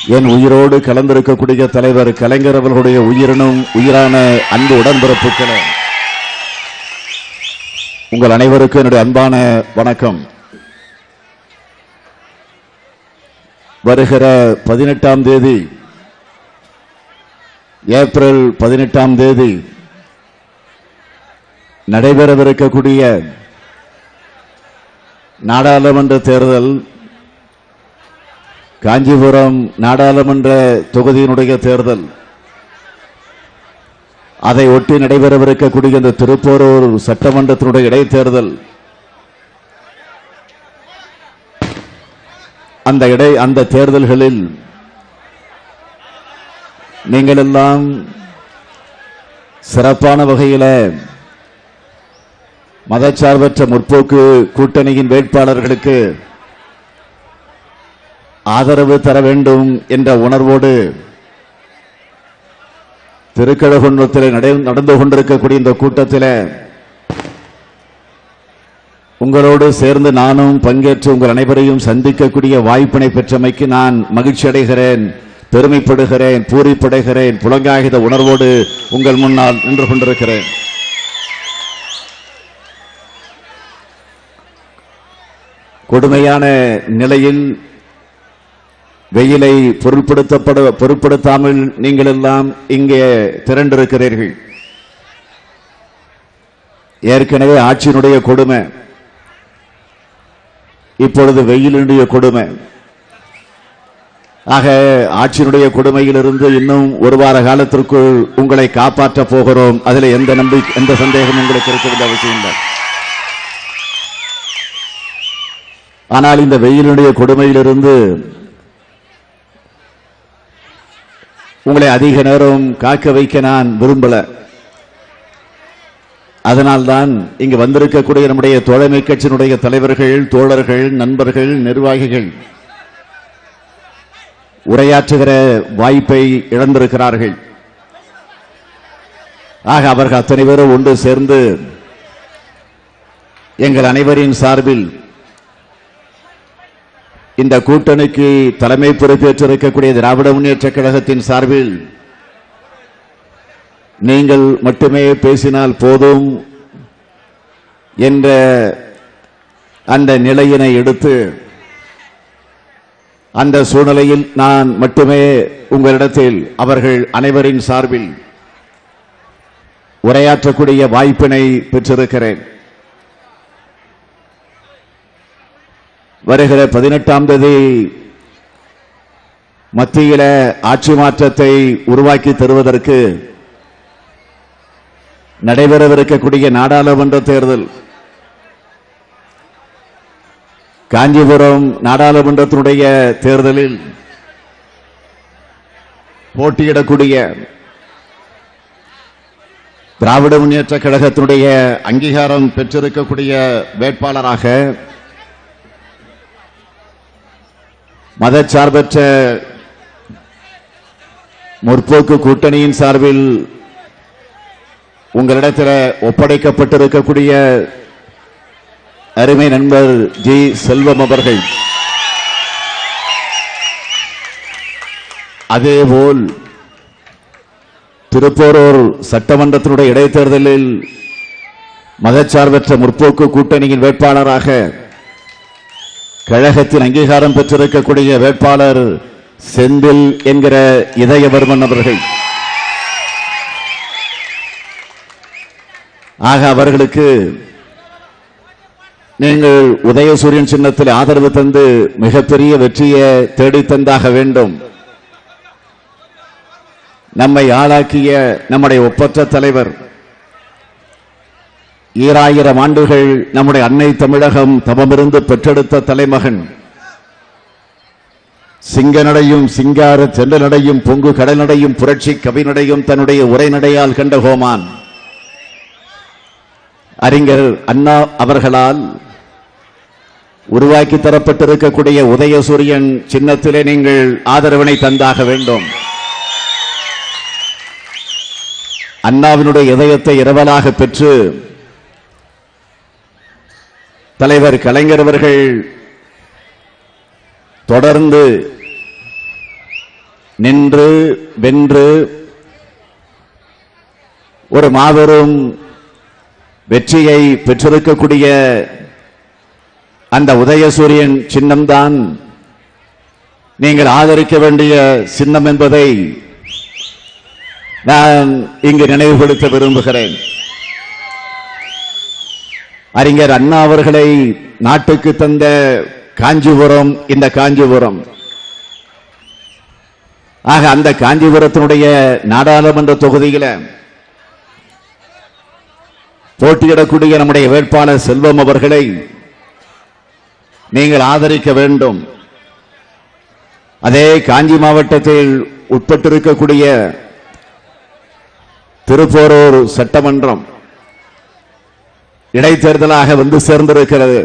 என் உயிரோடு கலந்திருக்கக்கூடிய தலைவர் கலைஞர் அவர்களுடைய உயிரினும் உயிரான அன்பு உடன்பிறப்புகளே உங்கள் அனைவருக்கும் என்னுடைய அன்பான வணக்கம் வருகிற பதினெட்டாம் தேதி ஏப்ரல் பதினெட்டாம் தேதி நடைபெறவிருக்கக்கூடிய நாடாளுமன்ற தேர்தல் காஞ்சிபுரம் நாடாளுமன்ற தொகுதியினுடைய தேர்தல் அதை ஒட்டி நடைபெறவிருக்கக்கூடிய இந்த திருப்போரூர் சட்டமன்றத்தினுடைய இடைத்தேர்தல் அந்த இடை அந்த தேர்தல்களில் நீங்கள் எல்லாம் சிறப்பான வகையில் மதச்சார்பற்ற முற்போக்கு கூட்டணியின் வேட்பாளர்களுக்கு ஆதரவு தர வேண்டும் என்ற உணர்வோடு திருக்கழகுன்றத்தில் நடை- நடந்து கொண்டிருக்கக்கூடிய இந்த கூட்டத்தில் உங்களோடு சேர்ந்து நானும் பங்கேற்று உங்கள் அனைவரையும் சந்திக்கக்கூடிய வாய்ப்பினை பெற்றமைக்கு நான் மகிழ்ச்சி அடைகிறேன் பெருமைப்படுகிறேன் பூரிப்படைகிறேன் புலங்காகித உணர்வோடு உங்கள் முன்னால் நின்று கொண்டிருக்கிறேன் கொடுமையான நிலையில் வெயிலை பொருட்படுத்தப்பட பொருட்படுத்தாமல் நீங்கள் எல்லாம் இங்கே திரண்டிருக்கிறீர்கள் ஏற்கனவே ஆட்சியினுடைய கொடுமை இப்பொழுது வெயிலினுடைய கொடுமை ஆக ஆட்சியினுடைய கொடுமையிலிருந்து இன்னும் ஒரு வார காலத்திற்குள் உங்களை காப்பாற்ற போகிறோம் அதில் எந்த நம்பிக்கை எந்த சந்தேகம் உங்களுக்கு இருக்க வேண்டிய அவசியம் இல்லை ஆனால் இந்த வெயிலுடைய கொடுமையிலிருந்து உங்களை அதிக நேரம் காக்க வைக்க நான் விரும்பல அதனால்தான் இங்கு வந்திருக்கக்கூடிய நம்முடைய தோழமை கட்சியினுடைய தலைவர்கள் தோழர்கள் நண்பர்கள் நிர்வாகிகள் உரையாற்றுகிற வாய்ப்பை இழந்திருக்கிறார்கள் ஆக அவர்கள் அத்தனை பேரும் ஒன்று சேர்ந்து எங்கள் அனைவரின் சார்பில் இந்த கூட்டணிக்கு தலைமை பொறுப்பேற்றிருக்கக்கூடிய திராவிட முன்னேற்ற கழகத்தின் சார்பில் நீங்கள் மட்டுமே பேசினால் போதும் என்ற அந்த நிலையினை எடுத்து அந்த சூழ்நிலையில் நான் மட்டுமே உங்களிடத்தில் அவர்கள் அனைவரின் சார்பில் உரையாற்றக்கூடிய வாய்ப்பினை பெற்றிருக்கிறேன் வருகிற பதினெட்டாம் தேதி மத்தியில ஆட்சி மாற்றத்தை உருவாக்கி தருவதற்கு நடைபெறவிருக்கக்கூடிய நாடாளுமன்ற தேர்தல் காஞ்சிபுரம் நாடாளுமன்றத்தினுடைய தேர்தலில் போட்டியிடக்கூடிய திராவிட முன்னேற்ற கழகத்தினுடைய அங்கீகாரம் பெற்றிருக்கக்கூடிய வேட்பாளராக மதச்சார்பற்ற முற்போக்கு கூட்டணியின் சார்பில் உங்களிடத்தில் ஒப்படைக்கப்பட்டிருக்கக்கூடிய அருமை நண்பர் ஜி செல்வம் அவர்கள் அதேபோல் திருப்போரூர் சட்டமன்றத்தினுடைய இடைத்தேர்தலில் மதச்சார்பற்ற முற்போக்கு கூட்டணியின் வேட்பாளராக கழகத்தின் அங்கீகாரம் பெற்றிருக்கக்கூடிய வேட்பாளர் செந்தில் என்கிற இதயவர்மன் அவர்கள் ஆக அவர்களுக்கு நீங்கள் உதயசூரியன் சின்னத்தில் ஆதரவு தந்து மிகப்பெரிய வெற்றியை தேடித் தந்தாக வேண்டும் நம்மை ஆளாக்கிய நம்முடைய ஒப்பற்ற தலைவர் ஈராயிரம் ஆண்டுகள் நம்முடைய அன்னை தமிழகம் தவமிருந்து பெற்றெடுத்த தலைமகன் சிங்கநடையும் சிங்கார சென்றநடையும் பொங்கு கடல்நடையும் புரட்சி கவிநடையும் தன்னுடைய உரைநடையால் கண்ட ஹோமான் அறிஞர் அண்ணா அவர்களால் உருவாக்கி தரப்பட்டிருக்கக்கூடிய உதயசூரியன் சின்னத்திலே நீங்கள் ஆதரவினை தந்தாக வேண்டும் அண்ணாவினுடைய இதயத்தை இரவலாக பெற்று தலைவர் கலைஞர் அவர்கள் தொடர்ந்து நின்று வென்று ஒரு மாபெரும் வெற்றியை பெற்றிருக்கக்கூடிய அந்த உதயசூரியன் சின்னம்தான் நீங்கள் ஆதரிக்க வேண்டிய சின்னம் என்பதை நான் இங்கு நினைவுபடுத்த விரும்புகிறேன் அறிஞர் அண்ணா அவர்களை நாட்டுக்கு தந்த காஞ்சிபுரம் இந்த காஞ்சிபுரம் ஆக அந்த காஞ்சிபுரத்தினுடைய நாடாளுமன்ற தொகுதியில போட்டியிடக்கூடிய நம்முடைய வேட்பாளர் செல்வம் அவர்களை நீங்கள் ஆதரிக்க வேண்டும் அதே காஞ்சி மாவட்டத்தில் உட்பட்டிருக்கக்கூடிய திருப்போரூர் சட்டமன்றம் இடைத்தேர்தலாக வந்து சேர்ந்திருக்கிறது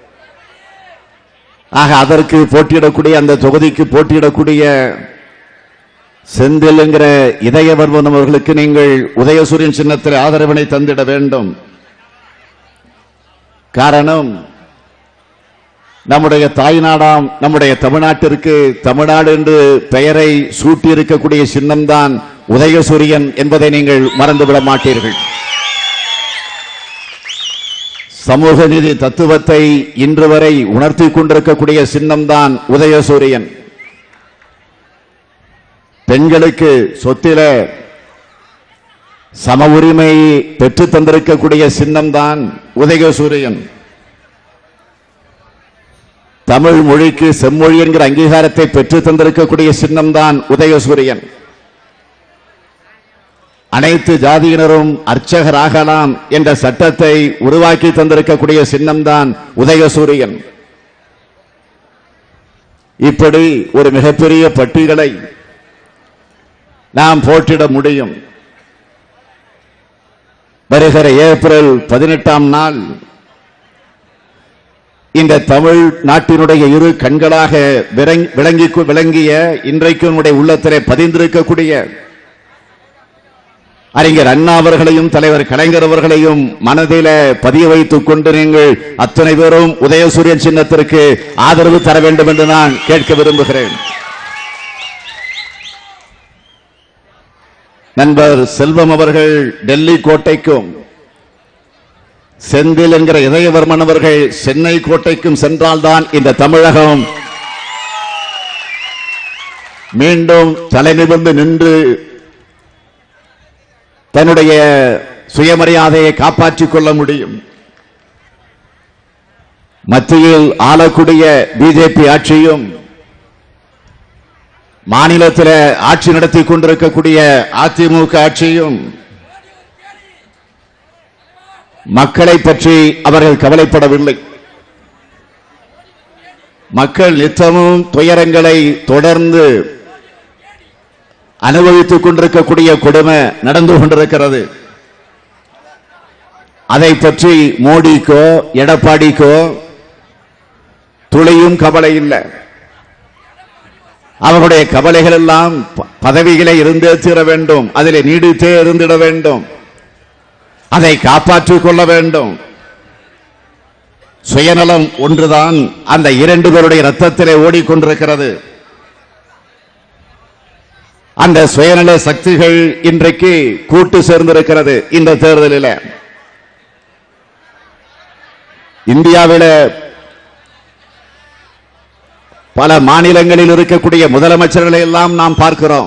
ஆக அதற்கு போட்டியிடக்கூடிய அந்த தொகுதிக்கு போட்டியிடக்கூடிய செந்தில் என்கிற இதயவர்மன் அவர்களுக்கு நீங்கள் உதயசூரியன் சின்னத்தில் ஆதரவினை தந்திட வேண்டும் காரணம் நம்முடைய தாய்நாடாம் நம்முடைய தமிழ்நாட்டிற்கு தமிழ்நாடு என்று பெயரை சூட்டியிருக்கக்கூடிய சின்னம்தான் உதயசூரியன் என்பதை நீங்கள் மறந்துவிட மாட்டீர்கள் சமூக நீதி தத்துவத்தை இன்று வரை உணர்த்தி கொண்டிருக்கக்கூடிய சின்னம்தான் உதயசூரியன் பெண்களுக்கு சொத்தில சம உரிமை பெற்று தந்திருக்கக்கூடிய சின்னம்தான் உதயசூரியன் தமிழ் மொழிக்கு செம்மொழி என்கிற அங்கீகாரத்தை பெற்று தந்திருக்கக்கூடிய சின்னம்தான் உதயசூரியன் அனைத்து ஜாதியினரும் அர்ச்சகராகலாம் என்ற சட்டத்தை உருவாக்கி தந்திருக்கக்கூடிய சின்னம்தான் உதயசூரியன் இப்படி ஒரு மிகப்பெரிய பட்டியலை நாம் போட்டிட முடியும் வருகிற ஏப்ரல் பதினெட்டாம் நாள் இந்த தமிழ் நாட்டினுடைய இரு கண்களாக விளங்கி- விளங்கி விளங்கிய இன்றைக்கு நம்முடைய உள்ளத்திலே பதிந்திருக்கக்கூடிய அறிஞர் அண்ணா அவர்களையும் தலைவர் கலைஞர் அவர்களையும் மனதில பதிய வைத்துக் கொண்டு நீங்கள் அத்தனை பேரும் உதயசூரியன் சின்னத்திற்கு ஆதரவு தர வேண்டும் என்று நான் கேட்க விரும்புகிறேன் நண்பர் செல்வம் அவர்கள் டெல்லி கோட்டைக்கும் செந்தில் என்கிற இதயவர்மன் அவர்கள் சென்னை கோட்டைக்கும் சென்றால்தான் இந்த தமிழகம் மீண்டும் தலைநிமிர்ந்து நின்று தன்னுடைய சுயமரியாதையை காப்பாற்றிக் கொள்ள முடியும் மத்தியில் ஆளக்கூடிய பிஜேபி ஆட்சியும் மாநிலத்தில் ஆட்சி நடத்தி கொண்டிருக்கக்கூடிய அதிமுக ஆட்சியும் மக்களை பற்றி அவர்கள் கவலைப்படவில்லை மக்கள் நித்தமும் துயரங்களை தொடர்ந்து அனுபவித்துக் கொண்டிருக்கக்கூடிய கொடுமை நடந்து கொண்டிருக்கிறது அதை பற்றி மோடிக்கோ எடப்பாடிக்கோ துளியும் கவலை இல்லை அவர்களுடைய கவலைகள் எல்லாம் ப- பதவிகளை இருந்தே தீர வேண்டும் அதிலே நீடித்தே இருந்திட வேண்டும் அதை காப்பாற்றிக் கொள்ள வேண்டும் சுயநலம் ஒன்றுதான் அந்த இரண்டு பேருடைய ரத்தத்திலே ஓடிக்கொண்டிருக்கிறது அந்த சுயநல சக்திகள் இன்றைக்கு கூட்டு சேர்ந்திருக்கிறது இந்த தேர்தலில் இந்தியாவில பல மாநிலங்களில் இருக்கக்கூடிய முதலமைச்சர்களை எல்லாம் நாம் பார்க்கிறோம்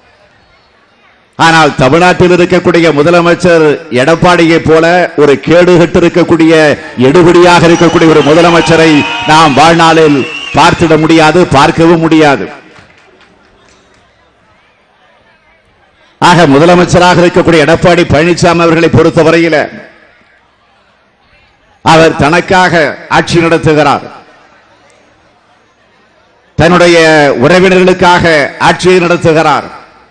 ஆனால் தமிழ்நாட்டில் இருக்கக்கூடிய முதலமைச்சர் எடப்பாடியை போல ஒரு கேடுகட்டு இருக்கக்கூடிய எடுபடியாக இருக்கக்கூடிய ஒரு முதலமைச்சரை நாம் வாழ்நாளில் பார்த்திட முடியாது பார்க்கவும் முடியாது ஆக முதலமைச்சராக இருக்கக்கூடிய எடப்பாடி பழனிசாமி அவர்களை பொறுத்தவரையில அவர் தனக்காக ஆட்சி நடத்துகிறார் தன்னுடைய உறவினர்களுக்காக ஆட்சியை நடத்துகிறார்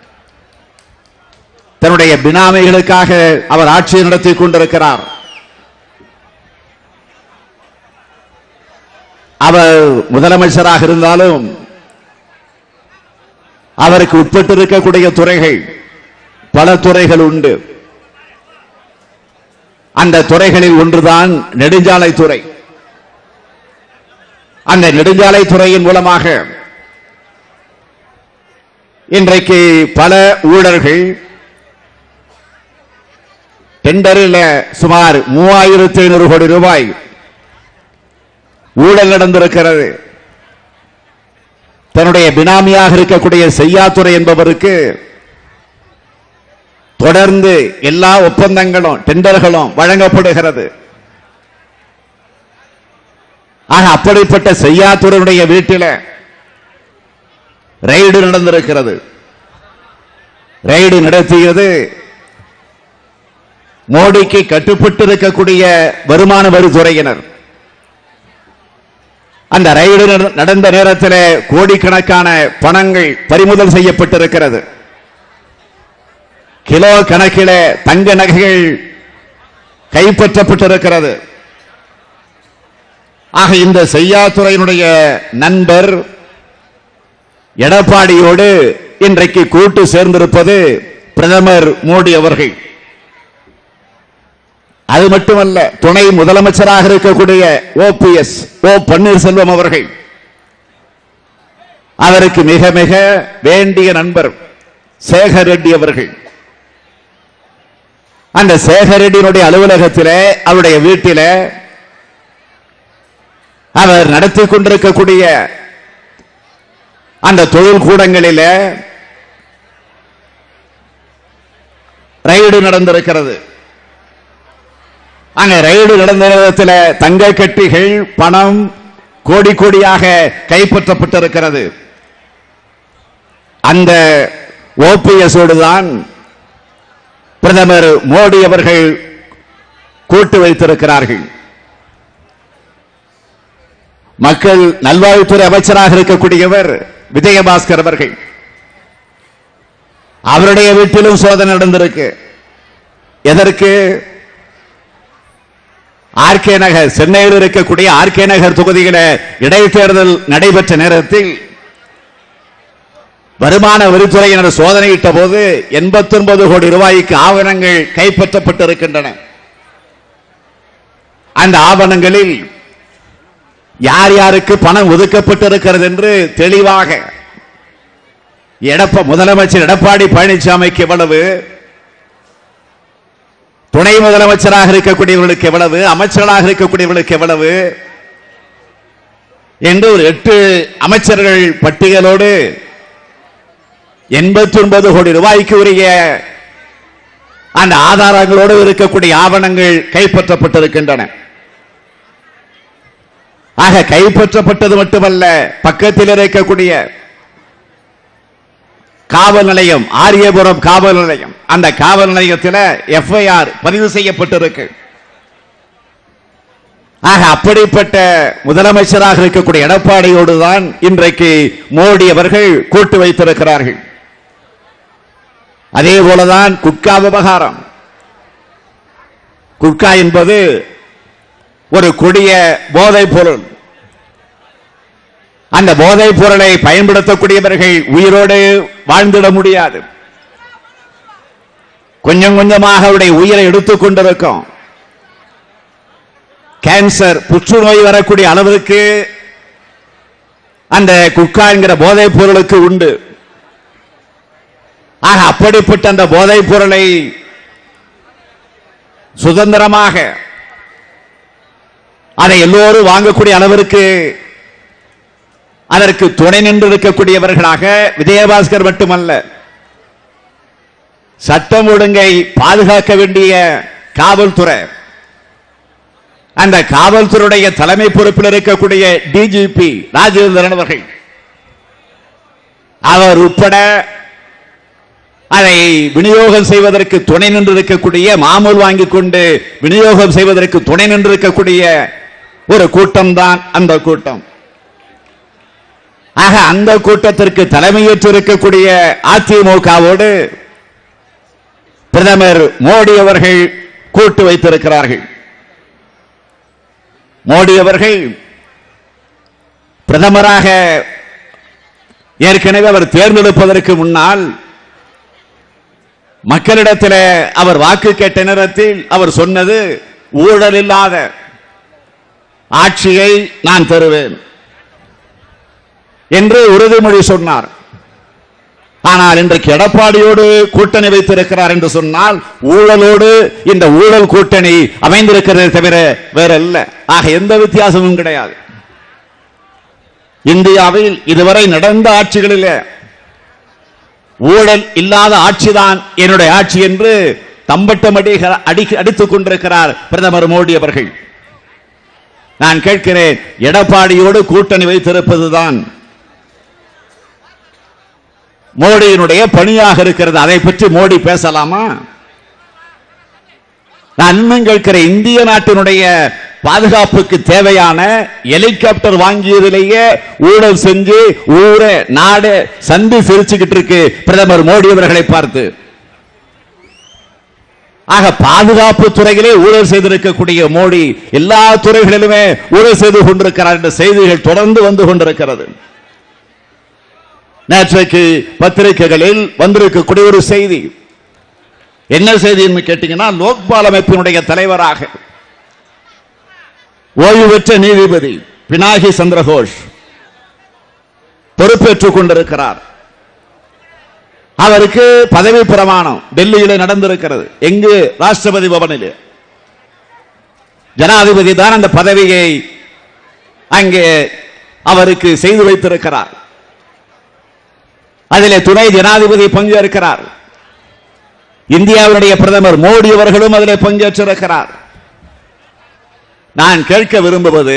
தன்னுடைய பினாமிகளுக்காக அவர் ஆட்சியை நடத்திக் கொண்டிருக்கிறார் அவர் முதலமைச்சராக இருந்தாலும் அவருக்கு உட்பட்டு இருக்கக்கூடிய துறைகள் பல துறைகள் உண்டு அந்த துறைகளில் ஒன்றுதான் நெடுஞ்சாலை துறை அந்த நெடுஞ்சாலை துறையின் மூலமாக இன்றைக்கு பல ஊழல்கள் டெண்டரில் சுமார் மூவாயிரத்தி ஐநூறு கோடி ரூபாய் ஊழல் நடந்திருக்கிறது தன்னுடைய பினாமியாக இருக்கக்கூடிய செய்யாத்துறை என்பவருக்கு தொடர்ந்து எல்லா ஒப்பந்தங்களும் டெண்டர்களும் வழங்கப்படுகிறது ஆக அப்படிப்பட்ட செய்யாத்துறையுடைய வீட்டில் ரெய்டு நடந்திருக்கிறது ரெய்டு நடத்தியது மோடிக்கு கட்டுப்பட்டு இருக்கக்கூடிய வருமான வரித்துறையினர் அந்த ரெய்டு நட- நடந்த நேரத்தில் கோடிக்கணக்கான பணங்கள் பறிமுதல் செய்யப்பட்டிருக்கிறது கிலோ கணக்கில் தங்க நகைகள் கைப்பற்றப்பட்டிருக்கிறது ஆக இந்த செய்யாத்துறையினுடைய நண்பர் எடப்பாடியோடு இன்றைக்கு கூட்டு சேர்ந்திருப்பது பிரதமர் மோடி அவர்கள் அது மட்டுமல்ல துணை முதலமைச்சராக இருக்கக்கூடிய ஓபிஎஸ் ஓ பன்னீர்செல்வம் அவர்கள் அவருக்கு மிக மிக வேண்டிய நண்பர் சேகர் ரெட்டி அவர்கள் அந்த சேகர் ரெட்டியினுடைய அலுவலகத்திலே அவருடைய வீட்டிலே அவர் நடத்தி கொண்டிருக்கக்கூடிய அந்த தொழில் கூடங்களிலே ரைடு நடந்திருக்கிறது அங்க ரைடு நடந்த நேரத்தில் தங்க கட்டிகள் பணம் கோடி கோடியாக கைப்பற்றப்பட்டிருக்கிறது அந்த ஓபிஎஸ் தான் பிரதமர் மோடி அவர்கள் கூட்டு வைத்திருக்கிறார்கள் மக்கள் நல்வாழ்வுத்துறை அமைச்சராக இருக்கக்கூடியவர் விஜயபாஸ்கர் அவர்கள் அவருடைய வீட்டிலும் சோதனை நடந்திருக்கு எதற்கு ஆர்கே நகர் சென்னையில் இருக்கக்கூடிய ஆர்கே நகர் தொகுதியில இடைத்தேர்தல் நடைபெற்ற நேரத்தில் வருமான வரித்துறையினர் சோதனையிட்ட போது 89 கோடி ரூபாய்க்கு ஆவணங்கள் கைப்பற்றப்பட்டிருக்கின்றன அந்த ஆவணங்களில் யார் யாருக்கு பணம் ஒதுக்கப்பட்டிருக்கிறது என்று தெளிவாக எடப்ப முதலமைச்சர் எடப்பாடி பழனிசாமிக்கு எவ்வளவு துணை முதலமைச்சராக இருக்கக்கூடியவர்களுக்கு எவ்வளவு அமைச்சர்களாக இருக்கக்கூடியவர்களுக்கு எவ்வளவு என்று ஒரு எட்டு அமைச்சர்கள் பட்டியலோடு எண்பத்தி ஒன்பது கோடி ரூபாய்க்கு உரிய அந்த ஆதாரங்களோடு இருக்கக்கூடிய ஆவணங்கள் கைப்பற்றப்பட்டிருக்கின்றன ஆக கைப்பற்றப்பட்டது மட்டுமல்ல பக்கத்தில் இருக்கக்கூடிய காவல் நிலையம் ஆரியபுரம் காவல் நிலையம் அந்த காவல் நிலையத்தில் எஃப்ஐஆர் பதிவு செய்யப்பட்டிருக்கு ஆக அப்படிப்பட்ட முதலமைச்சராக இருக்கக்கூடிய எடப்பாடியோடு தான் இன்றைக்கு மோடி அவர்கள் கூட்டு வைத்திருக்கிறார்கள் அதே போலதான் குட்கா விவகாரம் குட்கா என்பது ஒரு கொடிய போதைப் பொருள் அந்த போதைப் பொருளை பயன்படுத்தக்கூடியவர்கள் உயிரோடு வாழ்ந்திட முடியாது கொஞ்சம் கொஞ்சமாக அவருடைய உயிரை எடுத்துக் கொண்டிருக்கும் கேன்சர் புற்றுநோய் வரக்கூடிய அளவுக்கு அந்த குட்கா என்கிற போதைப் பொருளுக்கு உண்டு ஆக அப்படிப்பட்ட அந்த போதைப் பொருளை சுதந்திரமாக அதை எல்லோரும் வாங்கக்கூடிய அளவிற்கு அதற்கு துணை நின்று இருக்கக்கூடியவர்களாக விஜயபாஸ்கர் மட்டுமல்ல சட்டம் ஒழுங்கை பாதுகாக்க வேண்டிய காவல்துறை அந்த காவல்துறையுடைய தலைமை பொறுப்பில் இருக்கக்கூடிய டிஜிபி ராஜேந்திரன் அவர்கள் அவர் உட்பட அதை விநியோகம் செய்வதற்கு துணை நின்று இருக்கக்கூடிய மாமூல் வாங்கிக் கொண்டு விநியோகம் செய்வதற்கு துணை நின்று இருக்கக்கூடிய ஒரு கூட்டம் தான் அந்த கூட்டம் ஆக அந்த கூட்டத்திற்கு தலைமையேற்று இருக்கக்கூடிய அதிமுகவோடு பிரதமர் மோடி அவர்கள் கூட்டு வைத்திருக்கிறார்கள் மோடி அவர்கள் பிரதமராக ஏற்கனவே அவர் தேர்ந்தெடுப்பதற்கு முன்னால் மக்களிடத்தில் அவர் வாக்கு கேட்ட நேரத்தில் அவர் சொன்னது ஊழல் இல்லாத ஆட்சியை நான் தருவேன் என்று உறுதிமொழி சொன்னார் ஆனால் இன்றைக்கு எடப்பாடியோடு கூட்டணி வைத்திருக்கிறார் என்று சொன்னால் ஊழலோடு இந்த ஊழல் கூட்டணி அமைந்திருக்கிறதே தவிர வேற இல்ல ஆக எந்த வித்தியாசமும் கிடையாது இந்தியாவில் இதுவரை நடந்த ஆட்சிகளிலே ஊழல் இல்லாத ஆட்சிதான் என்னுடைய ஆட்சி என்று தம்பட்டம் அடிக- அடி- அடித்துக் கொண்டிருக்கிறார் பிரதமர் மோடி அவர்கள் நான் கேட்கிறேன் எடப்பாடியோடு கூட்டணி வைத்திருப்பதுதான் மோடியினுடைய பணியாக இருக்கிறது அதை பற்றி மோடி பேசலாமா நான் இன்னும் கேட்கிறேன் இந்திய நாட்டினுடைய பாதுகாப்புக்கு தேவையான ஹெலிகாப்டர் வாங்கியதிலேயே ஊழல் செஞ்சு ஊரே நாடு சந்தி சிரிச்சுக்கிட்டு இருக்கு பிரதமர் மோடி அவர்களை பார்த்து ஆக பாதுகாப்பு துறையிலே ஊழல் செய்திருக்கக்கூடிய மோடி எல்லா துறைகளிலுமே ஊழல் செய்து கொண்டிருக்கிறார் என்ற செய்திகள் தொடர்ந்து வந்து கொண்டிருக்கிறது நேற்றைக்கு பத்திரிகைகளில் வந்திருக்கக்கூடிய ஒரு செய்தி என்ன செய்தின்னு கேட்டீங்கன்னா லோக்பால் அமைப்பினுடைய தலைவராக ஓய்வு பெற்ற நீதிபதி பினாகி சந்திரகோஷ் பொறுப்பேற்றுக் கொண்டிருக்கிறார் அவருக்கு பதவி பிரமாணம் டெல்லியில நடந்திருக்கிறது எங்கு ராஷ்டிரபதி பவனில் ஜனாதிபதி தான் அந்த பதவியை அங்கே அவருக்கு செய்து வைத்திருக்கிறார் அதிலே துணை ஜனாதிபதி பங்கேற்கிறார் இந்தியாவுடைய பிரதமர் மோடி அவர்களும் அதிலே பங்கேற்றிருக்கிறார் நான் கேட்க விரும்புவது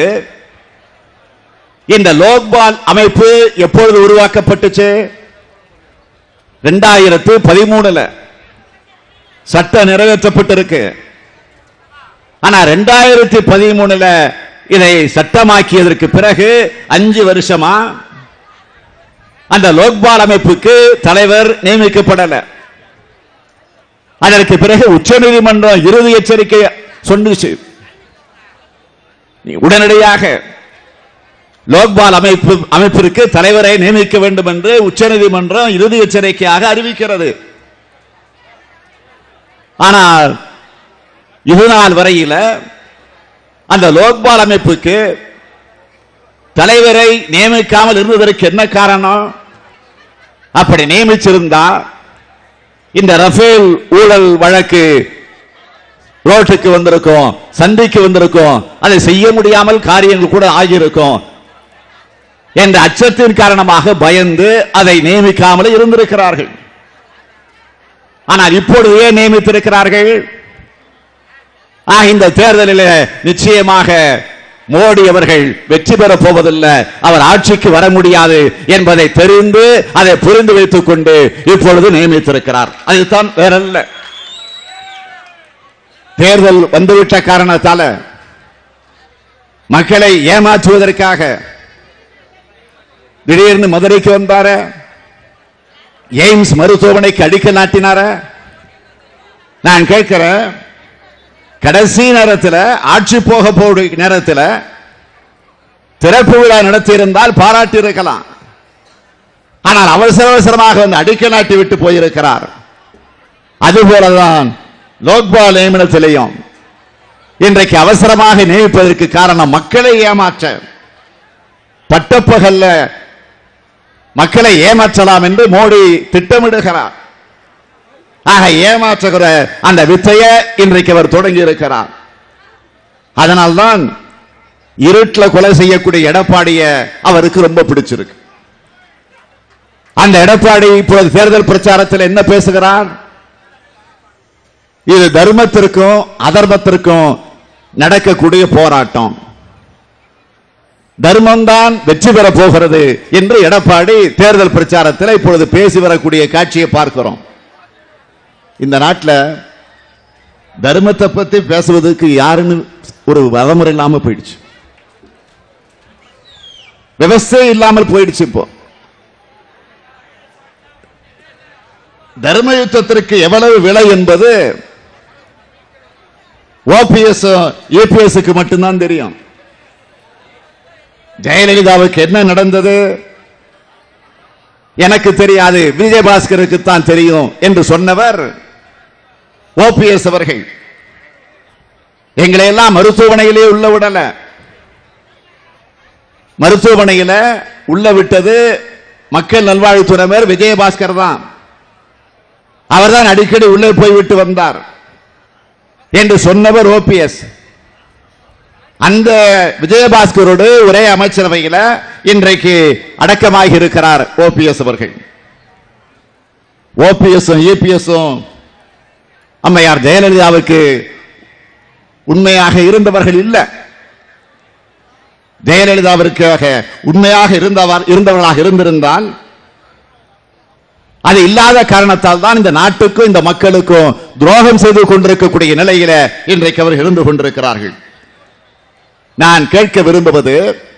இந்த லோக்பால் அமைப்பு எப்பொழுது உருவாக்கப்பட்டுச்சு ரெண்டாயிரத்து பதிமூணுல சட்டம் நிறைவேற்றப்பட்டிருக்கு ஆனா ரெண்டாயிரத்தி பதிமூணுல இதை சட்டமாக்கியதற்கு பிறகு அஞ்சு வருஷமா அந்த லோக்பால் அமைப்புக்கு தலைவர் நியமிக்கப்படல அதற்கு பிறகு உச்சநீதிமன்றம் இறுதி எச்சரிக்கை சொன்னுச்சு நீ உடனடியாக லோக்பால் அமைப்பு அமைப்பிற்கு தலைவரை நியமிக்க வேண்டும் என்று உச்சநீதிமன்றம் இறுதி எச்சரிக்கையாக அறிவிக்கிறது ஆனால் இது நாள் வரையில அந்த லோக்பால் அமைப்புக்கு தலைவரை நியமிக்காமல் இருந்ததற்கு என்ன காரணம் அப்படி நியமிச்சிருந்தா இந்த ரஃபேல் ஊழல் வழக்கு ரோட்டுக்கு வந்திருக்கும் சந்தைக்கு வந்திருக்கும் அதை செய்ய முடியாமல் காரியங்கள் கூட ஆகியிருக்கும் என்ற அச்சத்தின் காரணமாக பயந்து அதை நியமிக்காமல் இருந்திருக்கிறார்கள் ஆனால் இப்பொழுது ஏன் நியமித்திருக்கிறார்கள் ஆ, இந்த தேர்தலில் நிச்சயமாக மோடி அவர்கள் வெற்றி பெறப் போவதில்லை அவர் ஆட்சிக்கு வர முடியாது என்பதை தெரிந்து அதை புரிந்து வைத்துக் கொண்டு இப்பொழுது நியமித்திருக்கிறார் அதுதான் வேறல்ல தேர்தல் வந்துவிட்ட காரணத்தால மக்களை ஏமாற்றுவதற்காக திடீர்னு மதுரைக்கு வந்தார எய்ம்ஸ் மருத்துவமனைக்கு அடிக்கல் நாட்டினார நான் கேட்கிறேன் கடைசி நேரத்தில் ஆட்சி போக போகிற நேரத்தில் திறப்பு விழா நடத்தியிருந்தால் பாராட்டி இருக்கலாம் ஆனால் அவசர அவசரமாக வந்து அடிக்கல் நாட்டி விட்டு போயிருக்கிறார் அதுபோலதான் லோக்பால் நியமனத்திலையும் இன்றைக்கு அவசரமாக நியமிப்பதற்கு காரணம் மக்களை ஏமாற்ற பட்டப்பகல்ல மக்களை ஏமாற்றலாம் என்று மோடி திட்டமிடுகிறார் ஆக ஏமாற்றுகிற அந்த வித்தையை இன்றைக்கு அவர் தொடங்கி இருக்கிறார் அதனால்தான் இருட்டில் கொலை செய்யக்கூடிய எடப்பாடிய அவருக்கு ரொம்ப பிடிச்சிருக்கு அந்த எடப்பாடி இப்போது தேர்தல் பிரச்சாரத்தில் என்ன பேசுகிறார் இது தர்மத்திற்கும் அதர்மத்திற்கும் நடக்கக்கூடிய போராட்டம் தர்மம்தான் வெற்றி பெற போகிறது என்று எடப்பாடி தேர்தல் பிரச்சாரத்தில் இப்பொழுது பேசி வரக்கூடிய காட்சியை பார்க்கிறோம் இந்த நாட்டில் தர்மத்தை பத்தி பேசுவதற்கு யாருன்னு ஒரு வதமுறை இல்லாம போயிடுச்சு விவசாயம் இல்லாமல் போயிடுச்சு இப்போ தர்ம யுத்தத்திற்கு எவ்வளவு விலை என்பது ஓபிஎஸ் ஏபிஎஸ்க்கு மட்டும்தான் தெரியும் ஜெயலலிதாவுக்கு என்ன நடந்தது எனக்கு தெரியாது விஜயபாஸ்கருக்கு தான் தெரியும் என்று சொன்னவர் ஓபிஎஸ் அவர்கள் எங்களை எல்லாம் மருத்துவமனையிலே உள்ள விடல மருத்துவமனையில உள்ள விட்டது மக்கள் நல்வாழ்வுத்துறை மேயர் விஜயபாஸ்கர் தான் அவர்தான் அடிக்கடி உள்ளே போய்விட்டு வந்தார் என்று சொன்னவர் ஓபிஎஸ் அந்த விஜயபாஸ்கரோடு ஒரே அமைச்சரவையில் இன்றைக்கு அடக்கமாகி இருக்கிறார் ஓபிஎஸ் அவர்கள் ஓபிஎஸும் இபிஎஸும் அம்மையார் ஜெயலலிதாவுக்கு உண்மையாக இருந்தவர்கள் இல்ல ஜெயலலிதாவிற்காக உண்மையாக இருந்தவர் இருந்தவர்களாக இருந்திருந்தால் அது இல்லாத காரணத்தால் தான் இந்த நாட்டுக்கும் இந்த மக்களுக்கும் துரோகம் செய்து கொண்டிருக்கக்கூடிய நிலையில இன்றைக்கு அவர்கள் இருந்து கொண்டிருக்கிறார்கள் நான் கேட்க விரும்புவது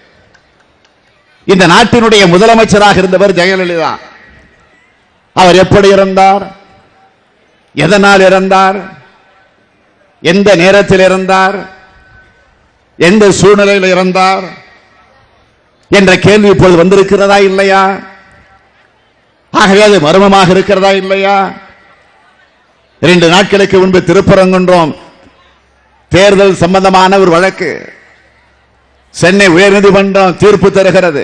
இந்த நாட்டினுடைய முதலமைச்சராக இருந்தவர் ஜெயலலிதா அவர் எப்படி இறந்தார் எதனால் இறந்தார் எந்த நேரத்தில் இறந்தார் எந்த சூழ்நிலையில் இறந்தார் என்ற கேள்வி இப்பொழுது வந்திருக்கிறதா இல்லையா ஆகவே அது மர்மமாக இருக்கிறதா இல்லையா இரண்டு நாட்களுக்கு முன்பு திருப்பரங்குன்றம் தேர்தல் சம்பந்தமான ஒரு வழக்கு சென்னை உயர்நீதிமன்றம் தீர்ப்பு தருகிறது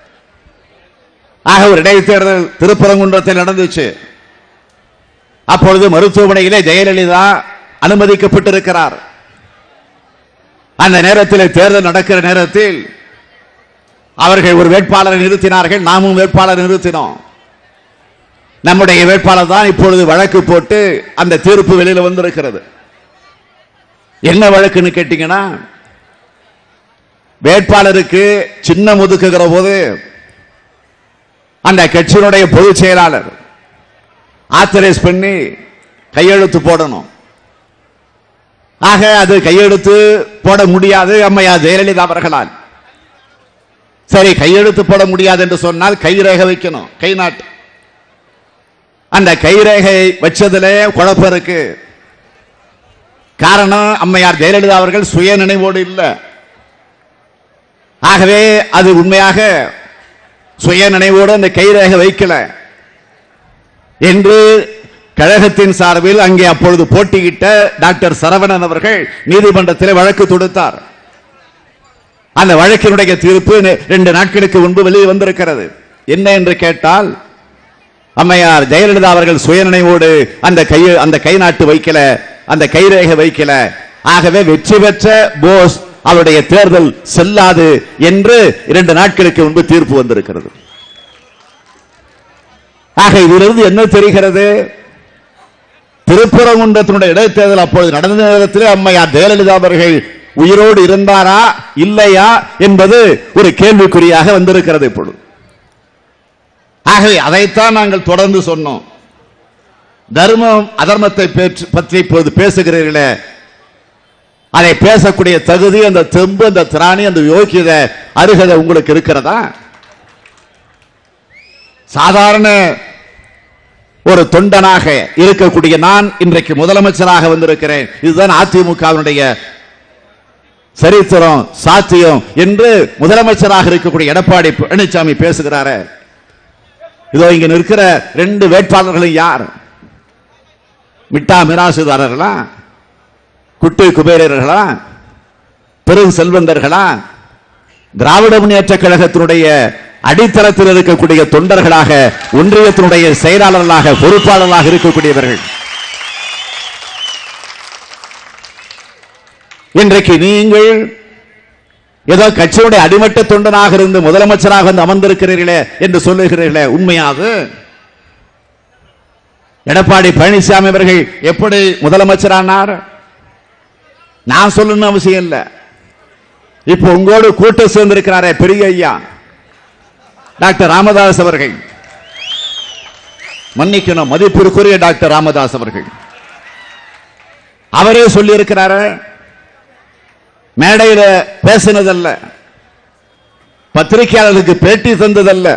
ஆக ஒரு இடைத்தேர்தல் திருப்பரங்குன்றத்தில் நடந்துச்சு அப்பொழுது மருத்துவமனையிலே ஜெயலலிதா அனுமதிக்கப்பட்டிருக்கிறார் அந்த நேரத்தில் தேர்தல் நடக்கிற நேரத்தில் அவர்கள் ஒரு வேட்பாளரை நிறுத்தினார்கள் நாமும் வேட்பாளர் நிறுத்தினோம் நம்முடைய வேட்பாளர் தான் இப்பொழுது வழக்கு போட்டு அந்த தீர்ப்பு வெளியில வந்திருக்கிறது என்ன வழக்குன்னு கேட்டீங்கன்னா வேட்பாளருக்கு சின்னம் ஒதுக்குகிற போது அந்த கட்சியினுடைய பொதுச் செயலாளர் ஆத்தரைஸ் பண்ணி கையெழுத்து போடணும் ஆக அது கையெழுத்து போட முடியாது அம்மையா ஜெயலலிதா அவர்களால் சரி கையெழுத்து போட முடியாது என்று சொன்னால் கைரேகை வைக்கணும் கை நாட்டு அந்த கைரேகை வச்சதிலே குழப்பம் இருக்கு காரணம் அம்மையார் ஜெயலலிதா அவர்கள் சுய நினைவோடு இல்லை ஆகவே அது உண்மையாக சுய நினைவோடு அந்த கைரேகை வைக்கல என்று கழகத்தின் சார்பில் அங்கே அப்பொழுது போட்டியிட்ட டாக்டர் சரவணன் அவர்கள் நீதிமன்றத்தில் வழக்கு தொடுத்தார் அந்த வழக்கினுடைய தீர்ப்பு நெ- ரெண்டு நாட்களுக்கு முன்பு வெளியே வந்திருக்கிறது என்ன என்று கேட்டால் அம்மையார் ஜெயலலிதா அவர்கள் சுயநினைவோடு அந்த கை அந்த கை நாட்டு வைக்கல அந்த கைரேகை வைக்கல ஆகவே வெற்றி பெற்ற போஸ் அவருடைய தேர்தல் செல்லாது என்று இரண்டு நாட்களுக்கு முன்பு தீர்ப்பு வந்திருக்கிறது ஆக இதிலிருந்து என்ன தெரிகிறது திருப்பரங்குன்றத்தினுடைய இடைத்தேர்தல் அப்பொழுது நடந்த நேரத்தில் அம்மையார் ஜெயலலிதா அவர்கள் உயிரோடு இருந்தாரா இல்லையா என்பது ஒரு கேள்விக்குறியாக வந்திருக்கிறது இப்பொழுது ஆகவே அதைத்தான் நாங்கள் தொடர்ந்து சொன்னோம் தர்மம் அதர்மத்தை பேற்று- பற்றி இப்போது பேசுகிறீர்களே அதை பேசக்கூடிய தகுதி அந்த தெம்பு அந்த திராணி அந்த யோக்கியத அருகதை உங்களுக்கு இருக்கிறதா சாதாரண ஒரு தொண்டனாக இருக்கக்கூடிய நான் இன்றைக்கு முதலமைச்சராக வந்திருக்கிறேன் இதுதான் அதிமுகவினுடைய சரித்திரம் சாத்தியம் என்று முதலமைச்சராக இருக்கக்கூடிய எடப்பாடி பழனிசாமி பேசுகிறாரே இதோ இங்க நிற்கிற ரெண்டு வேட்பாளர்களும் யார் மிட்டா மிராசுதாரர்களா குட்டி குபேரர்களா பெரும் செல்வந்தர்களா திராவிட முன்னேற்ற கழகத்தினுடைய அடித்தளத்தில் இருக்கக்கூடிய தொண்டர்களாக ஒன்றியத்தினுடைய செயலாளர்களாக பொறுப்பாளர்களாக இருக்கக்கூடியவர்கள் இன்றைக்கு நீங்கள் ஏதோ கட்சியுடைய அடிமட்ட தொண்டனாக இருந்து முதலமைச்சராக வந்து அமர்ந்திருக்கிறீர்களே என்று சொல்லுகிறீர்களே உண்மையாது எடப்பாடி பழனிசாமி அவர்கள் எப்படி முதலமைச்சரானார் நான் சொல்லணும்னு அவசியம் இல்லை இப்போ உங்களோடு கூட்டம் சேர்ந்திருக்கிறாரே பெரிய ஐயா டாக்டர் ராமதாஸ் அவர்கள் மன்னிக்கணும் மதிப்பிற்குரிய டாக்டர் ராமதாஸ் அவர்கள் அவரே சொல்லி இருக்கிறாரு மேடையில பேசினதல்ல பத்திரிகையாளர்களுக்கு பேட்டி தந்ததல்ல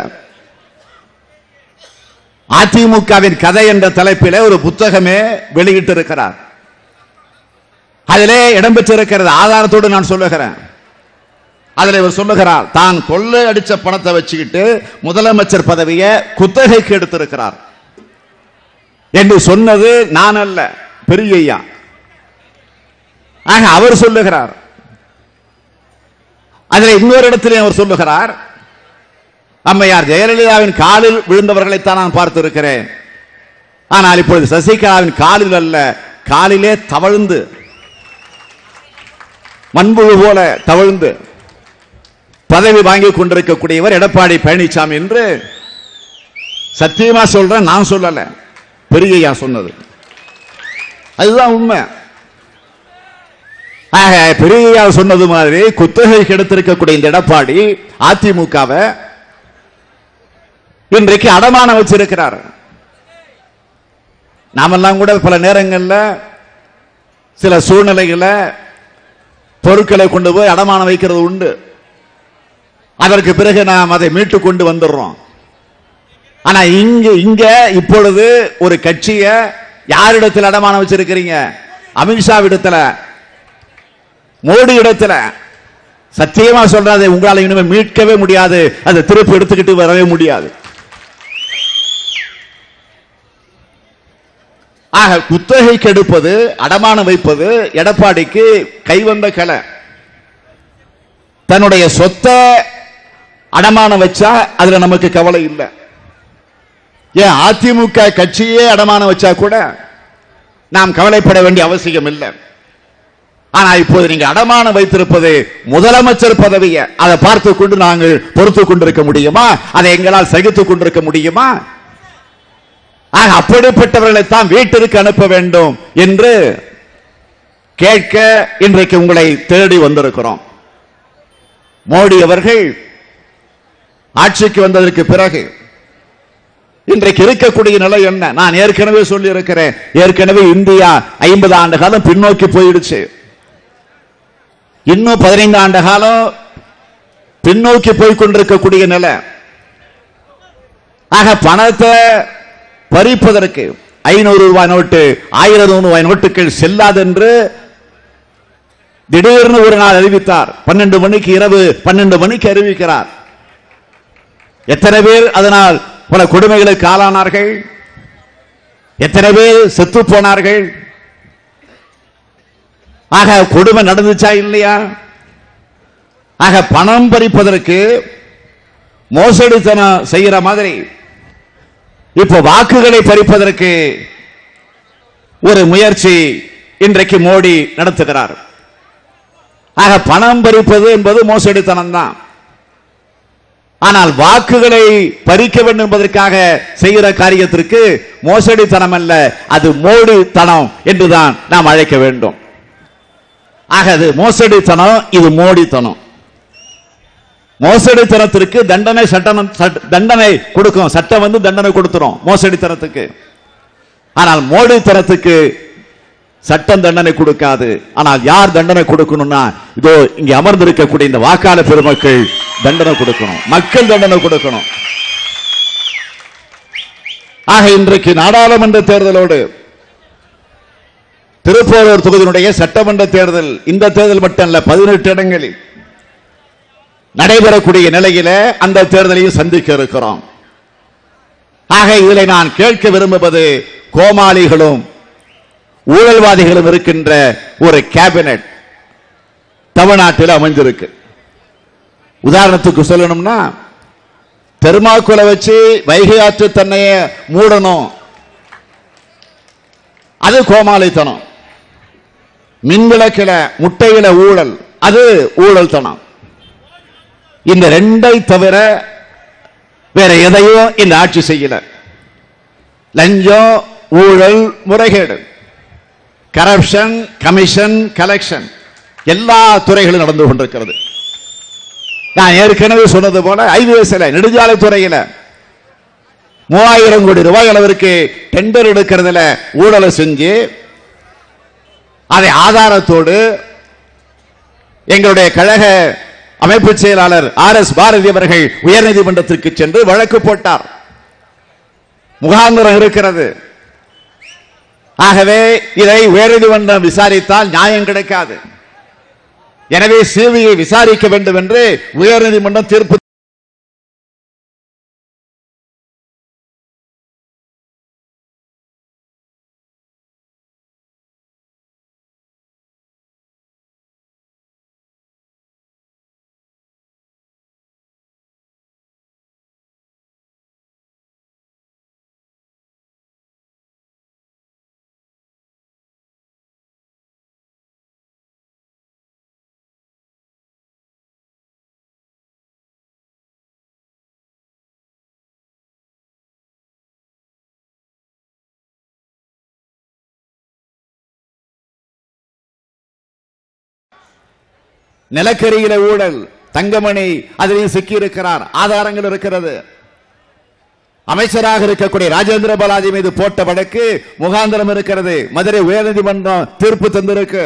அதிமுகவின் கதை என்ற தலைப்பிலே ஒரு புத்தகமே வெளியிட்டிருக்கிறார் அதிலே இடம்பெற்றிருக்கிறது ஆதாரத்தோடு நான் சொல்லுகிறேன் அதில் இவர் சொல்லுகிறார் தான் கொள்ளை அடிச்ச பணத்தை வச்சுக்கிட்டு முதலமைச்சர் பதவியை குத்தகைக்கு எடுத்திருக்கிறார் என்று சொன்னது நான் அல்ல பெரியய்யா ஆக அவர் சொல்லுகிறார் அதில் இன்னொரு இடத்திலே அவர் சொல்லுகிறார் அம்மையார் ஜெயலலிதாவின் காலில் விழுந்தவர்களைத்தான் நான் பார்த்திருக்கிறேன் ஆனால் இப்பொழுது சசிகலாவின் காலில் அல்ல காலிலே தவழ்ந்து மண்புழு போல தவழ்ந்து பதவி வாங்கி கொண்டிருக்கக்கூடியவர் எடப்பாடி பழனிசாமி என்று சத்தியமா சொல்றேன் நான் சொல்லல பெரியய்யா சொன்னது அதுதான் உண்மை ஆக பெரியய்யா சொன்னது மாதிரி குத்தகைக்கு எடுத்திருக்கக்கூடிய இந்த எடப்பாடி அதிமுகவை இன்றைக்கு அடமானம் வச்சிருக்கிறார் நாமெல்லாம் கூட பல நேரங்கள்ல சில சூழ்நிலைகள பொருட்களை கொண்டு போய் அடமானம் வைக்கிறது உண்டு அதற்கு பிறகு நாம் அதை மீட்டு கொண்டு வந்துடுறோம் ஆனா இங்க இங்க இப்பொழுது ஒரு கட்சிய யாரிடத்தில் அடமானம் வச்சிருக்கிறீங்க அமித்ஷா இடத்துல மோடி இடத்துல சத்தியமா சொல்றாது உங்களால இனிமே மீட்கவே முடியாது அதை திருப்பி எடுத்துக்கிட்டு வரவே முடியாது ஆக குத்தகைக்கு எடுப்பது அடமானம் வைப்பது எடப்பாடிக்கு கைவந்த கலை தன்னுடைய சொத்தை அடமானம் வச்சா அதுல நமக்கு கவலை இல்லை ஏன் அதிமுக கட்சியே அடமானம் வச்சா கூட நாம் கவலைப்பட வேண்டிய அவசியம் இல்லை ஆனா இப்போது நீங்க அடமானம் வைத்திருப்பது முதலமைச்சர் பதவியை அதை பார்த்து கொண்டு நாங்கள் பொறுத்துக் கொண்டிருக்க முடியுமா அதை எங்களால் சகித்துக் கொண்டிருக்க முடியுமா ஆக அப்படிப்பட்டவர்களை தான் வீட்டிற்கு அனுப்ப வேண்டும் என்று கேட்க இன்றைக்கு உங்களை தேடி வந்திருக்கிறோம் மோடி அவர்கள் ஆட்சிக்கு வந்ததற்கு பிறகு இன்றைக்கு இருக்கக்கூடிய நிலை என்ன நான் ஏற்கனவே சொல்லி இருக்கிறேன் ஏற்கனவே இந்தியா ஐம்பது ஆண்டு காலம் பின்னோக்கி போயிடுச்சு இன்னும் பதினைந்து ஆண்டு காலம் பின்னோக்கி போய் கொண்டிருக்கக்கூடிய நிலை ஆக பணத்தை பறிப்பதற்கு ஐநூறு ரூபாய் நோட்டு ஆயிரம் ரூபாய் நோட்டுகள் செல்லாதென்று திடீர்னு ஒரு நாள் அறிவித்தார் பன்னெண்டு மணிக்கு இரவு பன்னெண்டு மணிக்கு அறிவிக்கிறார் எத்தனை பேர் அதனால் பல கொடுமைகளுக்கு ஆளானார்கள் எத்தனை பேர் செத்து போனார்கள் ஆக கொடுமை நடந்துச்சா இல்லையா ஆக பணம் பறிப்பதற்கு மோசடித்தனம் செய்யற மாதிரி இப்ப வாக்குகளை பறிப்பதற்கு ஒரு முயற்சி இன்றைக்கு மோடி நடத்துகிறார் ஆக பணம் பறிப்பது என்பது மோசடித்தனம் தான் ஆனால் வாக்குகளை பறிக்க வேண்டும் என்பதற்காக செய்கிற காரியத்திற்கு மோசடித்தனம் அல்ல அது மோடித்தனம் என்றுதான் நாம் அழைக்க வேண்டும் ஆக அது மோசடித்தனம் இது மோடித்தனம் மோசடித்தனத்திற்கு தண்டனை சட்டம் சட்ட- தண்டனை கொடுக்கும் சட்டம் வந்து தண்டனை கொடுத்துரும் மோசடித்தனத்துக்கு ஆனால் மோடித்தனத்துக்கு சட்டம் தண்டனை கொடுக்காது ஆனால் யார் தண்டனை கொடுக்கணும்னா இதோ இங்க அமர்ந்திருக்கக்கூடிய இந்த வாக்காளர் பெருமக்கள் தண்டனை கொடுக்கணும் மக்கள் தண்டனை கொடுக்கணும் ஆக இன்றைக்கு நாடாளுமன்ற தேர்தலோடு திருப்போரூர் தொகுதியினுடைய சட்டமன்ற தேர்தல் இந்த தேர்தல் மட்டும் அல்ல பதினெட்டு இடங்களில் நடைபெறக்கூடிய நிலையில அந்த தேர்தலையும் சந்திக்க இருக்கிறோம் ஆக இதில் நான் கேட்க விரும்புவது கோமாளிகளும் ஊழல்வாதிகளும் இருக்கின்ற ஒரு கேபினெட் தமிழ்நாட்டில் அமைஞ்சிருக்கு உதாரணத்துக்கு சொல்லணும்னா தெர்மாக்குலை வச்சு வைகை ஆற்று தன்னைய மூடணும் அது கோமாளித்தனம் மின்விளக்கில முட்டையில ஊழல் அது ஊழல் தனம் இந்த ரெண்டை தவிர வேற எதையும் இந்த ஆட்சி செய்யல லஞ்சம் ஊழல் முறைகேடு கரப்ஷன் கமிஷன் கலெக்ஷன் எல்லா துறைகளும் நடந்து கொண்டிருக்கிறது நான் ஏற்கனவே சொன்னது போல ஐவிஎஸ்ல நெடுஞ்சாலை துறையில மூவாயிரம் கோடி ரூபாய் அளவிற்கு டெண்டர் எடுக்கிறதுல ஊழலை செஞ்சு அதை ஆதாரத்தோடு எங்களுடைய கழக அமைப்பு செயலாளர் ஆர் எஸ் பாரதி அவர்கள் உயர்நீதிமன்றத்திற்கு சென்று வழக்கு போட்டார் முகாந்திரம் இருக்கிறது ஆகவே இதை உயர்நீதிமன்றம் விசாரித்தால் நியாயம் கிடைக்காது எனவே சிபிஐ விசாரிக்க வேண்டும் என்று உயர்நீதிமன்றம் தீர்ப்பு நிலக்கரியில ஊழல் தங்கமணி அதில் சிக்கி இருக்கிறார் ஆதாரங்கள் இருக்கிறது அமைச்சராக இருக்கக்கூடிய ராஜேந்திர பாலாஜி மீது போட்ட வழக்கு முகாந்திரம் இருக்கிறது மதுரை உயர்நீதிமன்றம் தீர்ப்பு தந்திருக்கு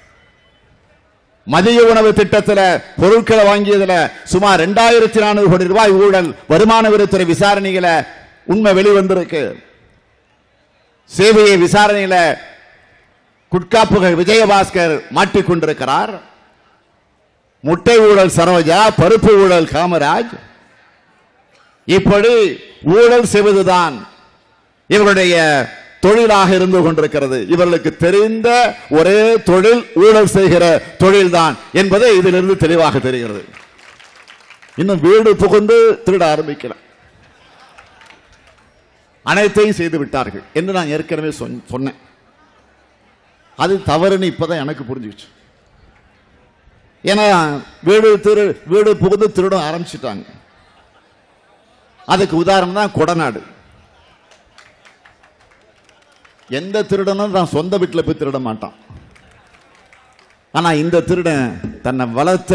மதிய உணவு திட்டத்தில் பொருட்களை வாங்கியதுல சுமார் இரண்டாயிரத்தி நானூறு கோடி ரூபாய் ஊழல் வருமான வரித்துறை விசாரணையில உண்மை வெளிவந்திருக்கு சேவையை விசாரணையில குட்காப்புகள் விஜயபாஸ்கர் மாட்டிக்கொண்டிருக்கிறார் முட்டை ஊழல் சரோஜா பருப்பு ஊழல் காமராஜ் இப்படி ஊழல் செய்வதுதான் இவருடைய தொழிலாக இருந்து கொண்டிருக்கிறது இவர்களுக்கு தெரிந்த ஒரே தொழில் ஊழல் செய்கிற தொழில்தான் என்பதை இதிலிருந்து தெளிவாக தெரிகிறது இன்னும் வீடு புகுந்து திருட ஆரம்பிக்கல அனைத்தையும் செய்து விட்டார்கள் என்று நான் ஏற்கனவே சொன்ன- சொன்னேன் அது தவறுன்னு இப்பதான் எனக்கு புரிஞ்சுச்சு ஏன்னா வீடு திரு வீடு புகுந்து திருட ஆரம்பிச்சிட்டாங்க அதுக்கு உதாரணம் தான் கொடநாடு எந்த திருடனும் தான் சொந்த வீட்டில் போய் திருட மாட்டான் ஆனா இந்த திருடன் தன்னை வளர்த்த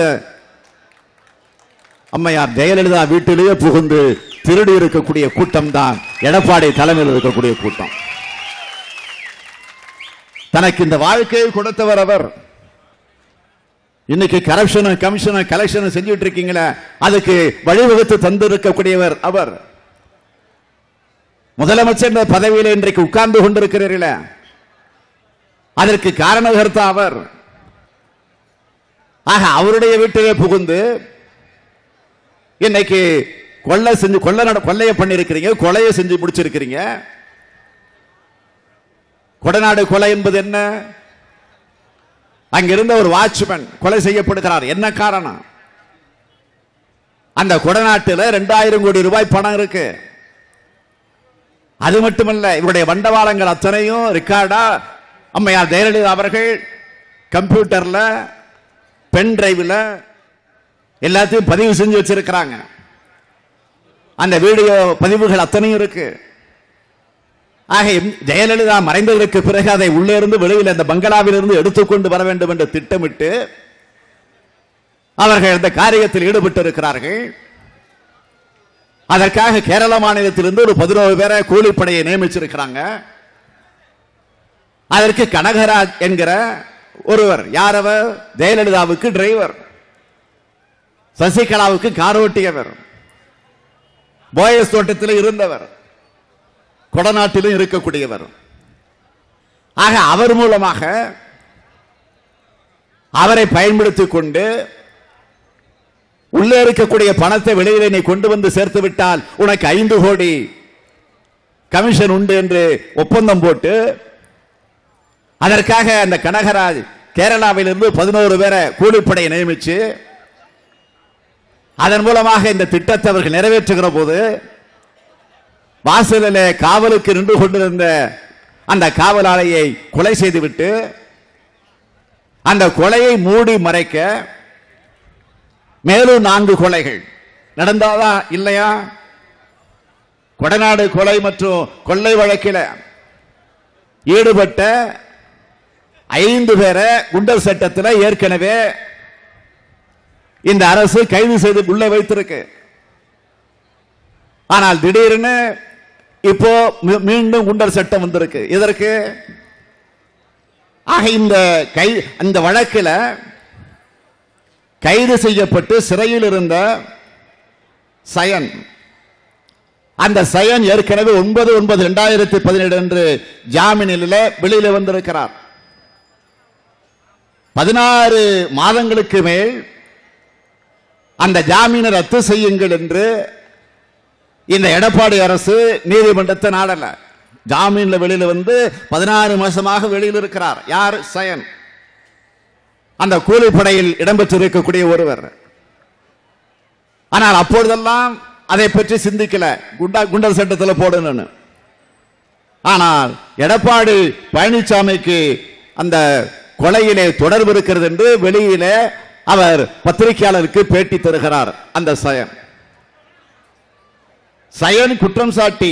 அம்மையார் ஜெயலலிதா வீட்டிலேயே புகுந்து திருடி இருக்கக்கூடிய கூட்டம் தான் எடப்பாடி தலைமையில் இருக்கக்கூடிய கூட்டம் தனக்கு இந்த வாழ்க்கையை கொடுத்தவர் அவர் இன்னைக்கு கரப்ஷன் கமிஷன் கலெக்ஷன் செஞ்சுட்டு இருக்கீங்களே அதுக்கு வழிவகுத்து தந்திருக்கக்கூடியவர் அவர் முதலமைச்சர் என்ற பதவியில் இன்றைக்கு உட்கார்ந்து கொண்டிருக்கிறீர்களே அதற்கு காரணகர்த்தா அவர் ஆக அவருடைய வீட்டிலே புகுந்து இன்னைக்கு கொள்ளை செஞ்சு கொள்ளை நட கொள்ளைய பண்ணிருக்கிறீங்க கொலையை செஞ்சு முடிச்சிருக்கிறீங்க கொடநாடு கொலை என்பது என்ன அங்கிருந்த ஒரு வாட்ச்மேன் கொலை செய்யப்படுகிறார் என்ன காரணம் அந்த கொடநாட்டில் ரெண்டாயிரம் கோடி ரூபாய் பணம் இருக்கு அது மட்டுமல்ல இவருடைய வண்டவாளங்கள் அத்தனையும் ரெக்கார்டா அம்மையார் ஜெயலலிதா அவர்கள் கம்ப்யூட்டர்ல பென் டிரைவில் எல்லாத்தையும் பதிவு செஞ்சு வச்சிருக்கிறாங்க அந்த வீடியோ பதிவுகள் அத்தனையும் இருக்கு ஆக எம்- ஜெயலலிதா மறைந்ததற்கு பிறகு அதை உள்ளே இருந்து வெளியில் அந்த பங்களாவில் இருந்து எடுத்துக்கொண்டு வர வேண்டும் என்று திட்டமிட்டு அவர்கள் இந்த காரியத்தில் ஈடுபட்டு இருக்கிறார்கள் அதற்காக கேரள மாநிலத்திலிருந்து ஒரு பதினோரு பேரை கூலிப்படையை நியமிச்சிருக்கிறாங்க அதற்கு கனகராஜ் என்கிற ஒருவர் யார் அவர் ஜெயலலிதாவுக்கு டிரைவர் சசிகலாவுக்கு கார் ஓட்டியவர் போயஸ் தோட்டத்தில் இருந்தவர் கொடநாட்டிலும் இருக்கக்கூடியவர் ஆக அவர் மூலமாக அவரை பயன்படுத்திக் கொண்டு உள்ளே இருக்கக்கூடிய பணத்தை வெளியிலே நீ கொண்டு வந்து சேர்த்து விட்டால் உனக்கு ஐந்து கோடி கமிஷன் உண்டு என்று ஒப்பந்தம் போட்டு அதற்காக அந்த கனகராஜ் கேரளாவிலிருந்து பதினோரு பேரை கூலிப்படையை நியமிச்சு அதன் மூலமாக இந்த திட்டத்தை அவர்கள் நிறைவேற்றுகிற போது வாசலிலே காவலுக்கு நின்று கொண்டிருந்த அந்த காவலாளியை கொலை செய்துவிட்டு அந்த கொலையை மூடி மறைக்க மேலும் நான்கு கொலைகள் நடந்தாதா இல்லையா கொடநாடு கொலை மற்றும் கொள்ளை வழக்கில் ஈடுபட்ட ஐந்து பேரை குண்டர் சட்டத்தில் ஏற்கனவே இந்த அரசு கைது செய்து உள்ளே வைத்திருக்கு ஆனால் திடீர்னு இப்போ மீ- மீண்டும் குண்டர் சட்டம் வந்திருக்கு இதற்கு ஆக இந்த கை அந்த வழக்கில் கைது செய்யப்பட்டு சிறையில் இருந்த சயன் அந்த சயன் ஏற்கனவே ஒன்பது ஒன்பது இரண்டாயிரத்தி பதினேழு அன்று ஜாமீனில் வெளியில வந்திருக்கிறார் பதினாறு மாதங்களுக்கு மேல் அந்த ஜாமீனை ரத்து செய்யுங்கள் என்று இந்த எடப்பாடி அரசு நீதிமன்றத்தை நாடல ஜாமீன்ல வெளியில வந்து பதினாறு மாசமாக வெளியில் இருக்கிறார் யார் சயன் அந்த கூலிப்படையில் இடம்பெற்றிருக்கக்கூடிய ஒருவர் ஆனால் அப்பொழுதெல்லாம் அதை பற்றி சிந்திக்கல குண்டா குண்டர் சட்டத்தில் போடணும்னு ஆனால் எடப்பாடி பழனிசாமிக்கு அந்த கொலையிலே தொடர்பு இருக்கிறது என்று வெளியிலே அவர் பத்திரிகையாளருக்கு பேட்டி தருகிறார் அந்த சயன் சயன் குற்றம் சாட்டி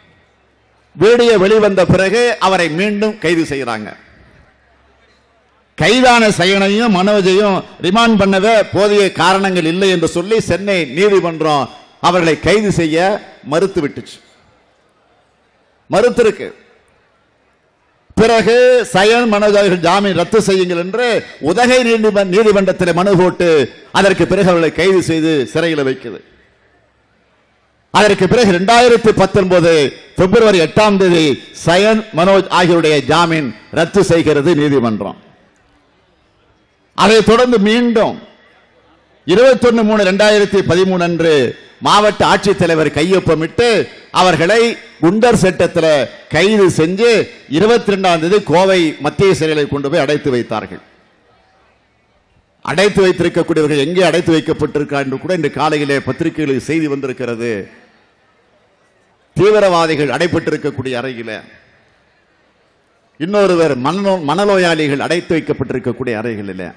வீடியோ வெளிவந்த பிறகு அவரை மீண்டும் கைது செய்கிறாங்க கைதான சயனையும் மனோஜையும் ரிமாண்ட் பண்ணவே போதிய காரணங்கள் இல்லை என்று சொல்லி சென்னை நீதிமன்றம் அவர்களை கைது செய்ய மறுத்து விட்டுச்சு மறுத்திருக்கு பிறகு சயன் மனோஜ் அவர்கள் ஜாமீன் ரத்து செய்யுங்கள் என்று உதகை நீதிமன்ற நீதிமன்றத்தில் மனு போட்டு அதற்கு பிறகு அவர்களை கைது செய்து சிறையில் வைக்குது அதற்கு பிறகு இரண்டாயிரத்தி பத்தொன்பது பிப்ரவரி எட்டாம் தேதி சயன் மனோஜ் ஆகியோருடைய ஜாமீன் ரத்து செய்கிறது நீதிமன்றம் அதைத் தொடர்ந்து மீண்டும் இருபத்தொன்னு மூணு ரெண்டாயிரத்தி பதிமூணு அன்று மாவட்ட ஆட்சித்தலைவர் கையொப்பமிட்டு அவர்களை குண்டர் சட்டத்தில் கைது செஞ்சு இருபத்தி ரெண்டாம் தேதி கோவை மத்திய சிறையில் கொண்டு போய் அடைத்து வைத்தார்கள் அடைத்து வைத்திருக்கக்கூடியவர்கள் எங்கே அடைத்து வைக்கப்பட்டிருக்கார் என்று கூட இன்று காலையிலே பத்திரிகைகளில் செய்தி வந்திருக்கிறது தீவிரவாதிகள் அடைப்பட்டிருக்கக்கூடிய அறையில இன்னொருவர் மனநோ மனநோயாளிகள் அடைத்து வைக்கப்பட்டிருக்கக்கூடிய அறைகளில்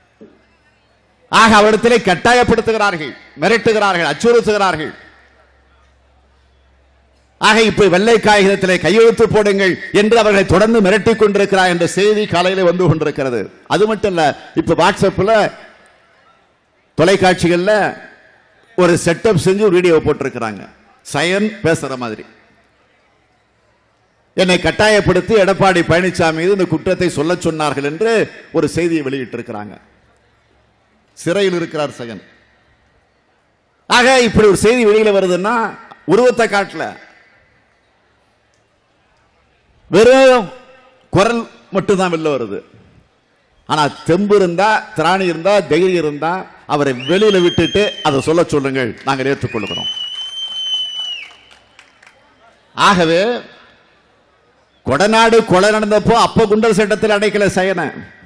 ஆக அவரிடத்திலே கட்டாயப்படுத்துகிறார்கள் மிரட்டுகிறார்கள் அச்சுறுத்துகிறார்கள் ஆக இப்ப வெள்ளை காகிதத்திலே கையெழுத்து போடுங்கள் என்று அவர்களை தொடர்ந்து மிரட்டிக் கொண்டிருக்கிறார் என்ற செய்தி காலையில வந்து கொண்டிருக்கிறது அது மட்டும் இல்ல இப்ப வாட்ஸ்அப்ல தொலைக்காட்சிகள்ல ஒரு செட்டப் செஞ்சு ஒரு வீடியோ போட்டிருக்கிறாங்க சயன் பேசுற மாதிரி என்னை கட்டாயப்படுத்தி எடப்பாடி பழனிசாமி மீது இந்த குற்றத்தை சொல்ல சொன்னார்கள் என்று ஒரு செய்தியை வெளியிட்டிருக்கிறாங்க சிறையில் இருக்கிறார் சயன் ஆக இப்படி ஒரு செய்தி வெளியில வருதுன்னா உருவத்தை காட்டல வெறும் குரல் மட்டும்தான் வெளில வருது ஆனா தெம்பு இருந்தா திராணி இருந்தா தைரியம் இருந்தா அவரை வெளியில விட்டுட்டு அதை சொல்ல சொல்லுங்கள் நாங்கள் ஏற்றுக்கொள்கிறோம் ஆகவே கொடநாடு கொலை நடந்தப்போ அப்ப குண்டர் சட்டத்தில் அடைக்கல சயன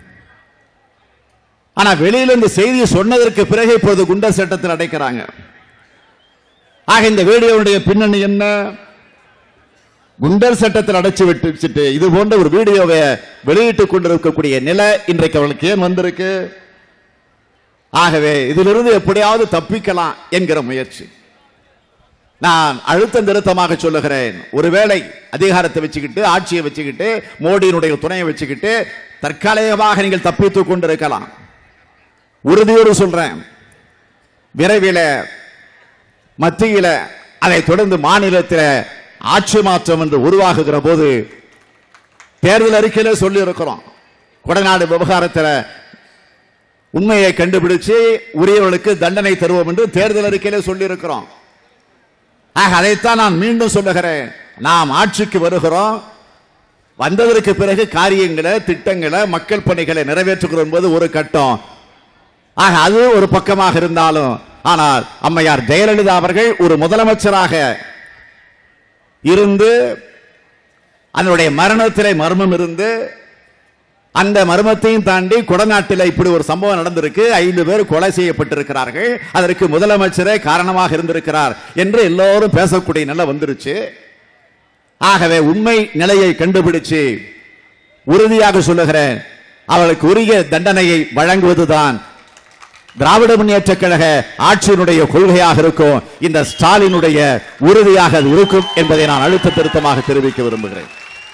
ஆனா வெளியில இந்த செய்தியை சொன்னதற்கு பிறகு இப்பொழுது குண்டர் சட்டத்தில் அடைக்கிறாங்க ஆக இந்த வீடியோவுடைய பின்னணி என்ன குண்டர் சட்டத்தில் அடைச்சு விட்டு வச்சுட்டு இது போன்ற ஒரு வீடியோவை வெளியிட்டுக் கொண்டிருக்கக்கூடிய நிலை இன்றைக்கு அவர்களுக்கு ஏன் வந்திருக்கு ஆகவே இதிலிருந்து எப்படியாவது தப்பிக்கலாம் என்கிற முயற்சி நான் அழுத்தம் திருத்தமாக சொல்லுகிறேன் ஒருவேளை அதிகாரத்தை வச்சுக்கிட்டு ஆட்சியை வச்சுக்கிட்டு மோடியினுடைய துணையை வச்சுக்கிட்டு தற்காலிகமாக நீங்கள் தப்பித்துக் கொண்டிருக்கலாம் உறுதியோடு சொல்றேன் விரைவில் மத்தியில அதை தொடர்ந்து மாநிலத்தில் ஆட்சி மாற்றம் என்று உருவாகுகிற போது தேர்தல் அறிக்கையில சொல்லி இருக்கிறோம் கொடநாடு விவகாரத்தில் உண்மையை கண்டுபிடிச்சு உரியவர்களுக்கு தண்டனை தருவோம் என்று தேர்தல் அறிக்கையில சொல்லி இருக்கிறோம் ஆக அதைத்தான் நான் மீண்டும் சொல்லுகிறேன் நாம் ஆட்சிக்கு வருகிறோம் வந்ததற்கு பிறகு காரியங்களை திட்டங்களை மக்கள் பணிகளை நிறைவேற்றுகிறோம் என்பது ஒரு கட்டம் ஆக அது ஒரு பக்கமாக இருந்தாலும் ஆனால் அம்மையார் ஜெயலலிதா அவர்கள் ஒரு முதலமைச்சராக இருந்து அதனுடைய மரணத்திலே மர்மம் இருந்து அந்த மர்மத்தையும் தாண்டி கொடநாட்டில் இப்படி ஒரு சம்பவம் நடந்திருக்கு ஐந்து பேர் கொலை செய்யப்பட்டிருக்கிறார்கள் அதற்கு முதலமைச்சரே காரணமாக இருந்திருக்கிறார் என்று எல்லோரும் பேசக்கூடிய நிலை வந்துருச்சு ஆகவே உண்மை நிலையை கண்டுபிடிச்சு உறுதியாக சொல்லுகிறேன் அவளுக்கு உரிய தண்டனையை வழங்குவதுதான் திராவிட முன்னேற்ற கழக ஆட்சியினுடைய கொள்கையாக இருக்கும் இந்த ஸ்டாலினுடைய உறுதியாக அது இருக்கும் என்பதை நான் அழுத்த திருத்தமாக தெரிவிக்க விரும்புகிறேன்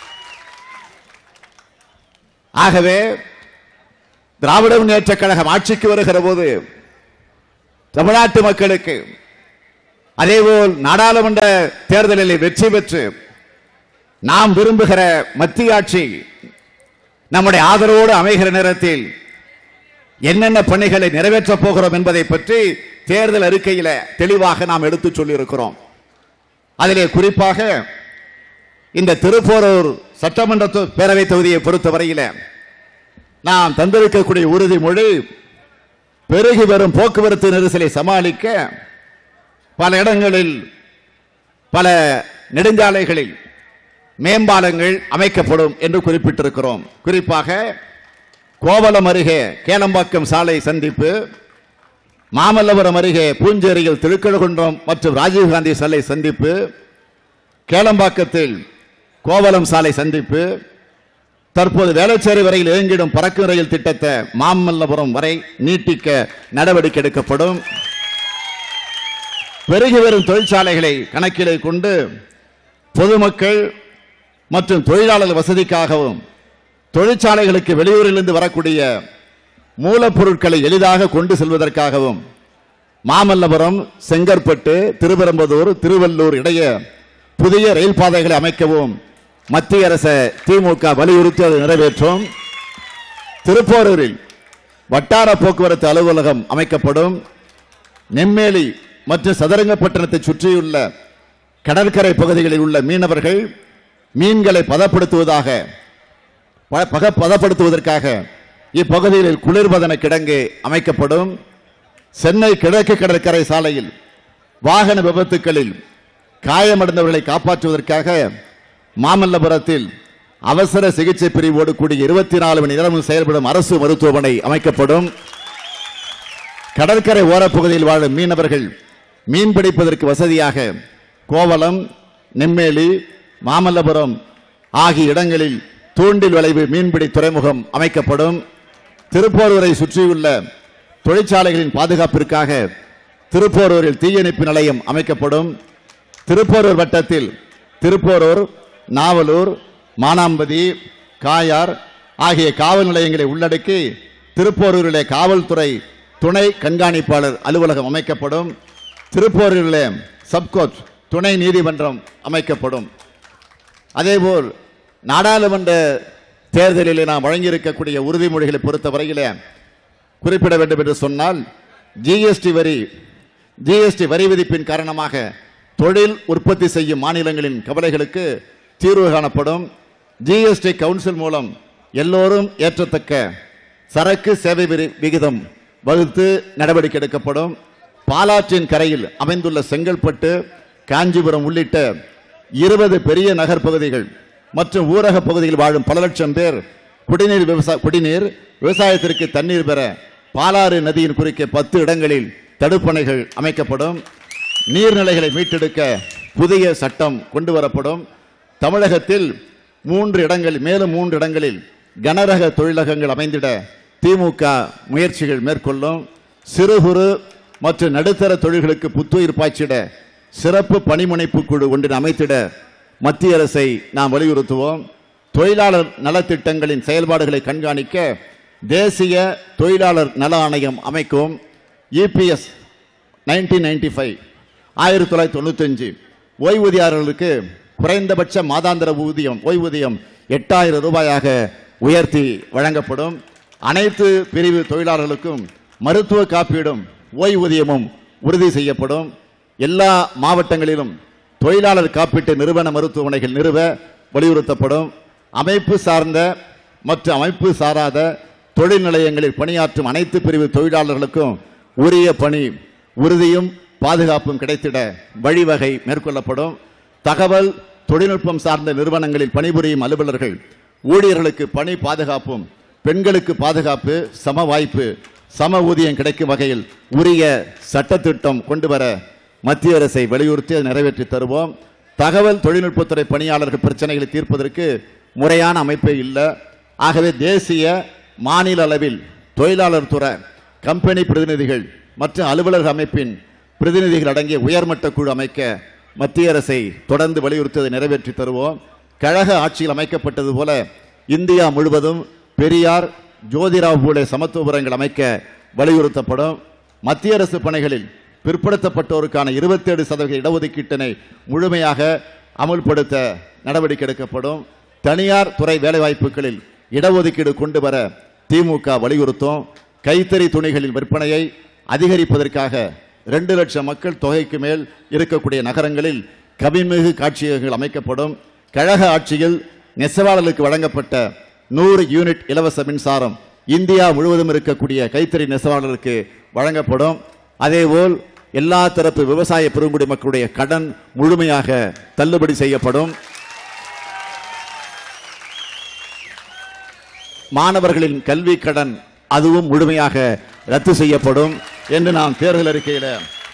ஆகவே திராவிட முன்னேற்ற கழகம் ஆட்சிக்கு வருகிற போது தமிழ்நாட்டு மக்களுக்கு அதேபோல் நாடாளுமன்ற தேர்தலில் வெற்றி பெற்று நாம் விரும்புகிற மத்திய ஆட்சி நம்முடைய ஆதரவோடு அமைகிற நேரத்தில் என்னென்ன பணிகளை நிறைவேற்றப் போகிறோம் என்பதை பற்றி தேர்தல் அறிக்கையில தெளிவாக நாம் எடுத்து சொல்லியிருக்கிறோம் அதிலே குறிப்பாக இந்த திருப்போரூர் சட்டமன்ற தொ- பேரவை தொகுதியை பொறுத்தவரையில நாம் தந்திருக்கக்கூடிய உறுதிமொழி பெருகி வரும் போக்குவரத்து நெரிசலை சமாளிக்க பல இடங்களில் பல நெடுஞ்சாலைகளில் மேம்பாலங்கள் அமைக்கப்படும் என்று குறிப்பிட்டிருக்கிறோம் குறிப்பாக கோவளம் அருகே கேளம்பாக்கம் சாலை சந்திப்பு மாமல்லபுரம் அருகே பூஞ்சேரியில் திருக்கழுகுன்றம் மற்றும் ராஜீவ்காந்தி சாலை சந்திப்பு கேளம்பாக்கத்தில் கோவலம் சாலை சந்திப்பு தற்போது வேளச்சேரி வரையில் இயங்கிடும் பறக்கும் ரயில் திட்டத்தை மாமல்லபுரம் வரை நீட்டிக்க நடவடிக்கை எடுக்கப்படும் பெருகி வரும் தொழிற்சாலைகளை கணக்கிலே கொண்டு பொதுமக்கள் மற்றும் தொழிலாளர் வசதிக்காகவும் தொழிற்சாலைகளுக்கு வெளியூரிலிருந்து வரக்கூடிய மூலப்பொருட்களை எளிதாக கொண்டு செல்வதற்காகவும் மாமல்லபுரம் செங்கற்பட்டு திருப்பெரும்புதூர் திருவள்ளூர் இடையே புதிய ரயில் பாதைகளை அமைக்கவும் மத்திய அரசு திமுக வலியுறுத்தி அதை நிறைவேற்றும் திருப்போரூரில் வட்டார போக்குவரத்து அலுவலகம் அமைக்கப்படும் நெம்மேலி மற்றும் சதுரங்கப்பட்டினத்தை சுற்றியுள்ள கடற்கரை பகுதிகளில் உள்ள மீனவர்கள் மீன்களை பதப்படுத்துவதாக ப- பக- பதப்படுத்துவதற்காக இப்பகுதிகளில் குளிர்பதன கிடங்கு அமைக்கப்படும் சென்னை கிழக்கு கடற்கரை சாலையில் வாகன விபத்துக்களில் காயமடைந்தவர்களை காப்பாற்றுவதற்காக மாமல்லபுரத்தில் அவசர சிகிச்சை பிரிவோடு கூடிய இருபத்தி நாலு மணி நேரமும் செயல்படும் அரசு மருத்துவமனை அமைக்கப்படும் கடற்கரை ஓரப்பகுதியில் வாழும் மீனவர்கள் மீன் பிடிப்பதற்கு வசதியாக கோவளம் நெம்மேலி மாமல்லபுரம் ஆகிய இடங்களில் தூண்டில் வளைவு மீன்பிடி துறைமுகம் அமைக்கப்படும் திருப்போரூரை சுற்றியுள்ள தொழிற்சாலைகளின் பாதுகாப்பிற்காக திருப்போரூரில் தீயணைப்பு நிலையம் அமைக்கப்படும் திருப்போரூர் வட்டத்தில் திருப்போரூர் நாவலூர் மானாம்பதி காயார் ஆகிய காவல் நிலையங்களை உள்ளடக்கி திருப்போரூரிலே காவல்துறை துணை கண்காணிப்பாளர் அலுவலகம் அமைக்கப்படும் திருப்போரூரிலே சப்கோர்ட் துணை நீதிமன்றம் அமைக்கப்படும் அதேபோல் நாடாளுமன்ற தேர்தலில் நாம் வழங்கியிருக்கக்கூடிய உறுதிமொழிகளை பொறுத்தவரையிலே குறிப்பிட வேண்டும் என்று சொன்னால் ஜிஎஸ்டி வரி ஜிஎஸ்டி வரி விதிப்பின் காரணமாக தொழில் உற்பத்தி செய்யும் மாநிலங்களின் கவலைகளுக்கு தீர்வு காணப்படும் ஜிஎஸ்டி கவுன்சில் மூலம் எல்லோரும் ஏற்றத்தக்க சரக்கு சேவை வரி விகிதம் வகுத்து நடவடிக்கை எடுக்கப்படும் பாலாற்றின் கரையில் அமைந்துள்ள செங்கல்பட்டு காஞ்சிபுரம் உள்ளிட்ட இருபது பெரிய நகர்ப்பகுதிகள் மற்றும் ஊரக பகுதியில் வாழும் பல லட்சம் பேர் குடிநீர் விவசாய குடிநீர் விவசாயத்திற்கு தண்ணீர் பெற பாலாறு நதியின் குறுக்கே பத்து இடங்களில் தடுப்பணைகள் அமைக்கப்படும் நீர்நிலைகளை மீட்டெடுக்க புதிய சட்டம் கொண்டு வரப்படும் தமிழகத்தில் மூன்று இடங்கள் மேலும் மூன்று இடங்களில் கனரக தொழிலகங்கள் அமைந்திட திமுக முயற்சிகள் மேற்கொள்ளும் சிறு குறு மற்றும் நடுத்தர தொழில்களுக்கு புத்துயிர் பாய்ச்சிட சிறப்பு பணிமுனைப்பு குழு ஒன்றினை அமைத்திட மத்திய அரசை நாம் வலியுறுத்துவோம் தொழிலாளர் நலத்திட்டங்களின் செயல்பாடுகளை கண்காணிக்க தேசிய தொழிலாளர் நல ஆணையம் அமைக்கும் இபிஎஸ் நைன்டீன் நைன்டி ஃபைவ் ஆயிரத்தி தொள்ளாயிரத்தி தொண்ணூத்தஞ்சு ஓய்வூதியாளர்களுக்கு குறைந்தபட்ச மாதாந்திர ஊதியம் ஓய்வூதியம் எட்டாயிரம் ரூபாயாக உயர்த்தி வழங்கப்படும் அனைத்து பிரிவு தொழிலாளர்களுக்கும் மருத்துவ காப்பீடும் ஓய்வூதியமும் உறுதி செய்யப்படும் எல்லா மாவட்டங்களிலும் தொழிலாளர் காப்பீட்டு நிறுவன மருத்துவமனைகள் நிறுவ வலியுறுத்தப்படும் அமைப்பு சார்ந்த மற்றும் அமைப்பு சாராத தொழில் நிலையங்களில் பணியாற்றும் அனைத்து பிரிவு தொழிலாளர்களுக்கும் உரிய பணி உறுதியும் பாதுகாப்பும் கிடைத்திட வழிவகை மேற்கொள்ளப்படும் தகவல் தொழில்நுட்பம் சார்ந்த நிறுவனங்களில் பணிபுரியும் அலுவலர்கள் ஊழியர்களுக்கு பணி பாதுகாப்பும் பெண்களுக்கு பாதுகாப்பு சம வாய்ப்பு சம ஊதியம் கிடைக்கும் வகையில் உரிய சட்டத்திட்டம் கொண்டு வர மத்திய அரசை வலியுறுத்தி அதை நிறைவேற்றி தருவோம் தகவல் தொழில்நுட்பத்துறை பணியாளர்கள் பிரச்சனைகளை தீர்ப்பதற்கு முறையான அமைப்பே இல்லை ஆகவே தேசிய மாநில அளவில் தொழிலாளர் துறை கம்பெனி பிரதிநிதிகள் மற்றும் அலுவலக அமைப்பின் பிரதிநிதிகள் அடங்கிய உயர்மட்ட குழு அமைக்க மத்திய அரசை தொடர்ந்து வலியுறுத்தி அதை நிறைவேற்றி தருவோம் கழக ஆட்சியில் அமைக்கப்பட்டது போல இந்தியா முழுவதும் பெரியார் ஜோதிராவ் பூலே சமத்துவபுரங்கள் அமைக்க வலியுறுத்தப்படும் மத்திய அரசு பணிகளில் பிற்படுத்தப்பட்டோருக்கான 27% சதவீத இடஒதுக்கீட்டினை முழுமையாக அமுல்படுத்த நடவடிக்கை எடுக்கப்படும் தனியார் துறை வேலைவாய்ப்புகளில் இடஒதுக்கீடு கொண்டு வர திமுக வலியுறுத்தும் கைத்தறி துணிகளின் விற்பனையை அதிகரிப்பதற்காக ரெண்டு லட்சம் மக்கள் தொகைக்கு மேல் இருக்கக்கூடிய நகரங்களில் கவின்மிகு காட்சியகங்கள் அமைக்கப்படும் கழக ஆட்சியில் நெசவாளர்களுக்கு வழங்கப்பட்ட நூறு யூனிட் இலவச மின்சாரம் இந்தியா முழுவதும் இருக்கக்கூடிய கைத்தறி நெசவாளர்களுக்கு வழங்கப்படும் அதேபோல் எல்லா தரப்பு விவசாய பெருங்குடி மக்களுடைய கடன் முழுமையாக தள்ளுபடி செய்யப்படும் மாணவர்களின் கல்வி கடன் அதுவும் முழுமையாக ரத்து செய்யப்படும் என்று நாம் தேர்தல் அறிக்கையில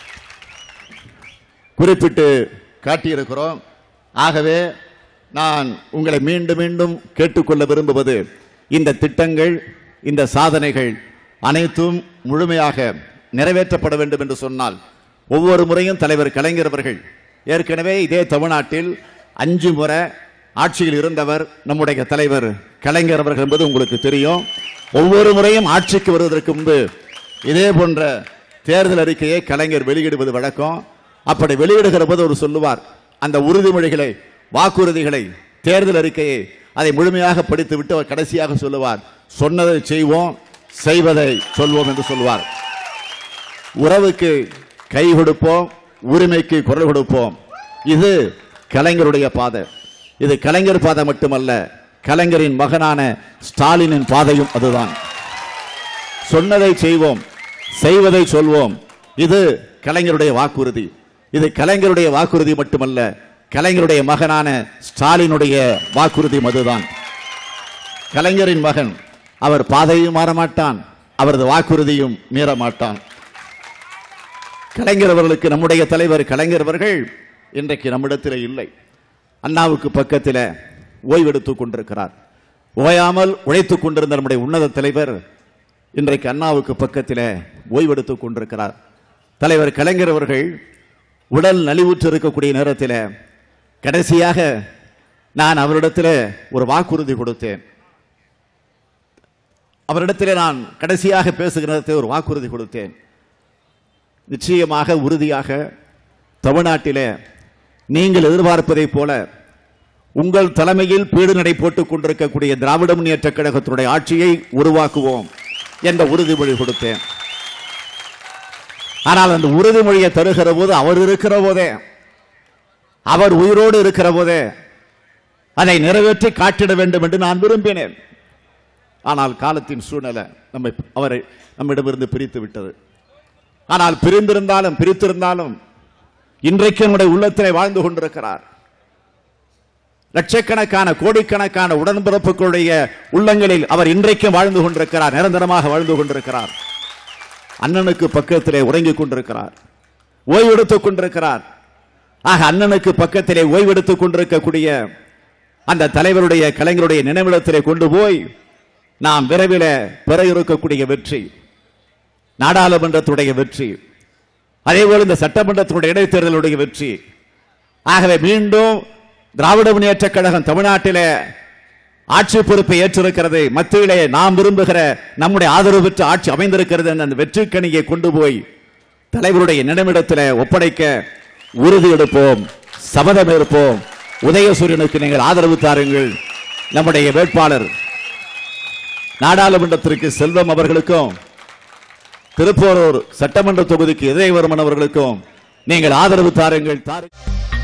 குறிப்பிட்டு காட்டியிருக்கிறோம் ஆகவே நான் உங்களை மீண்டும் மீண்டும் கேட்டுக்கொள்ள விரும்புவது இந்த திட்டங்கள் இந்த சாதனைகள் அனைத்தும் முழுமையாக நிறைவேற்றப்பட வேண்டும் என்று சொன்னால் ஒவ்வொரு முறையும் தலைவர் கலைஞர் அவர்கள் ஏற்கனவே இதே தமிழ்நாட்டில் அஞ்சு முறை ஆட்சியில் இருந்தவர் நம்முடைய தலைவர் கலைஞர் அவர்கள் என்பது உங்களுக்கு தெரியும் ஒவ்வொரு முறையும் ஆட்சிக்கு வருவதற்கு முன்பு இதே போன்ற தேர்தல் அறிக்கையை கலைஞர் வெளியிடுவது வழக்கம் அப்படி வெளியிடுகிற போது அவர் சொல்லுவார் அந்த உறுதிமொழிகளை வாக்குறுதிகளை தேர்தல் அறிக்கையை அதை முழுமையாக படித்துவிட்டு அவர் கடைசியாக சொல்லுவார் சொன்னதை செய்வோம் செய்வதை சொல்வோம் என்று சொல்வார் உறவுக்கு கை கொடுப்போம் உரிமைக்கு குரல் கொடுப்போம் இது கலைஞருடைய பாதை இது கலைஞர் பாதை மட்டுமல்ல கலைஞரின் மகனான ஸ்டாலினின் பாதையும் அதுதான் சொன்னதை செய்வோம் செய்வதை சொல்வோம் இது கலைஞருடைய வாக்குறுதி இது கலைஞருடைய வாக்குறுதி மட்டுமல்ல கலைஞருடைய மகனான ஸ்டாலினுடைய வாக்குறுதி அதுதான் கலைஞரின் மகன் அவர் பாதையும் மாற மாட்டான் அவரது வாக்குறுதியும் மீற மாட்டான் கலைஞர் அவர்களுக்கு நம்முடைய தலைவர் கலைஞர் அவர்கள் இன்றைக்கு நம்மிடத்தில் இல்லை அண்ணாவுக்கு பக்கத்தில் ஓய்வெடுத்துக் கொண்டிருக்கிறார் ஓயாமல் உழைத்துக் கொண்டிருந்த நம்முடைய உன்னத தலைவர் இன்றைக்கு அண்ணாவுக்கு பக்கத்தில் ஓய்வெடுத்துக் கொண்டிருக்கிறார் தலைவர் கலைஞர் அவர்கள் உடல் நலிவுற்று இருக்கக்கூடிய நேரத்தில் கடைசியாக நான் அவரிடத்தில் ஒரு வாக்குறுதி கொடுத்தேன் அவரிடத்திலே நான் கடைசியாக பேசுகிற நேரத்தில் ஒரு வாக்குறுதி கொடுத்தேன் நிச்சயமாக உறுதியாக தமிழ்நாட்டிலே நீங்கள் எதிர்பார்ப்பதைப் போல உங்கள் தலைமையில் பீடு நடை போட்டுக் கொண்டிருக்கக்கூடிய திராவிட முன்னேற்ற கழகத்தினுடைய ஆட்சியை உருவாக்குவோம் என்ற உறுதிமொழி கொடுத்தேன் ஆனால் அந்த உறுதிமொழியை தருகிற போது அவர் இருக்கிற போதே அவர் உயிரோடு இருக்கிற போதே அதை நிறைவேற்றி காட்டிட வேண்டும் என்று நான் விரும்பினேன் ஆனால் காலத்தின் சூழ்நிலை நம்மை அவரை நம்மிடமிருந்து பிரித்து விட்டது ஆனால் பிரிந்திருந்தாலும் பிரித்திருந்தாலும் இன்றைக்கு நம்முடைய உள்ளத்திலே வாழ்ந்து கொண்டிருக்கிறார் லட்சக்கணக்கான கோடிக்கணக்கான உடன்பிறப்புகளுடைய உள்ளங்களில் அவர் இன்றைக்கும் வாழ்ந்து கொண்டிருக்கிறார் நிரந்தரமாக வாழ்ந்து கொண்டிருக்கிறார் அண்ணனுக்கு பக்கத்திலே உறங்கிக் கொண்டிருக்கிறார் ஓய்வெடுத்துக் கொண்டிருக்கிறார் ஆக அண்ணனுக்கு பக்கத்திலே ஓய்வெடுத்துக் கொண்டிருக்கக்கூடிய அந்த தலைவருடைய கலைஞருடைய நினைவிடத்திலே கொண்டு போய் நாம் விரைவில் பெற இருக்கக்கூடிய வெற்றி நாடாளுமன்றத்துடைய வெற்றி அதேபோல் இந்த சட்டமன்றத்தினுடைய இடைத்தேர்தலுடைய வெற்றி ஆகவே மீண்டும் திராவிட முன்னேற்ற கழகம் தமிழ்நாட்டிலே ஆட்சி பொறுப்பை ஏற்றிருக்கிறது மத்தியிலே நாம் விரும்புகிற நம்முடைய ஆதரவு பெற்ற ஆட்சி அமைந்திருக்கிறது என்ற அந்த வெற்றிக்கணியை கொண்டு போய் தலைவருடைய நினைவிடத்தில் ஒப்படைக்க உறுதி எடுப்போம் சபதம் இருப்போம் உதயசூரியனுக்கு நீங்கள் ஆதரவு தாருங்கள் நம்முடைய வேட்பாளர் நாடாளுமன்றத்திற்கு செல்வம் அவர்களுக்கும் திருப்போரூர் சட்டமன்ற தொகுதிக்கு இதயவர்மன் அவர்களுக்கும் நீங்கள் ஆதரவு தாருங்கள் தாருங்கள்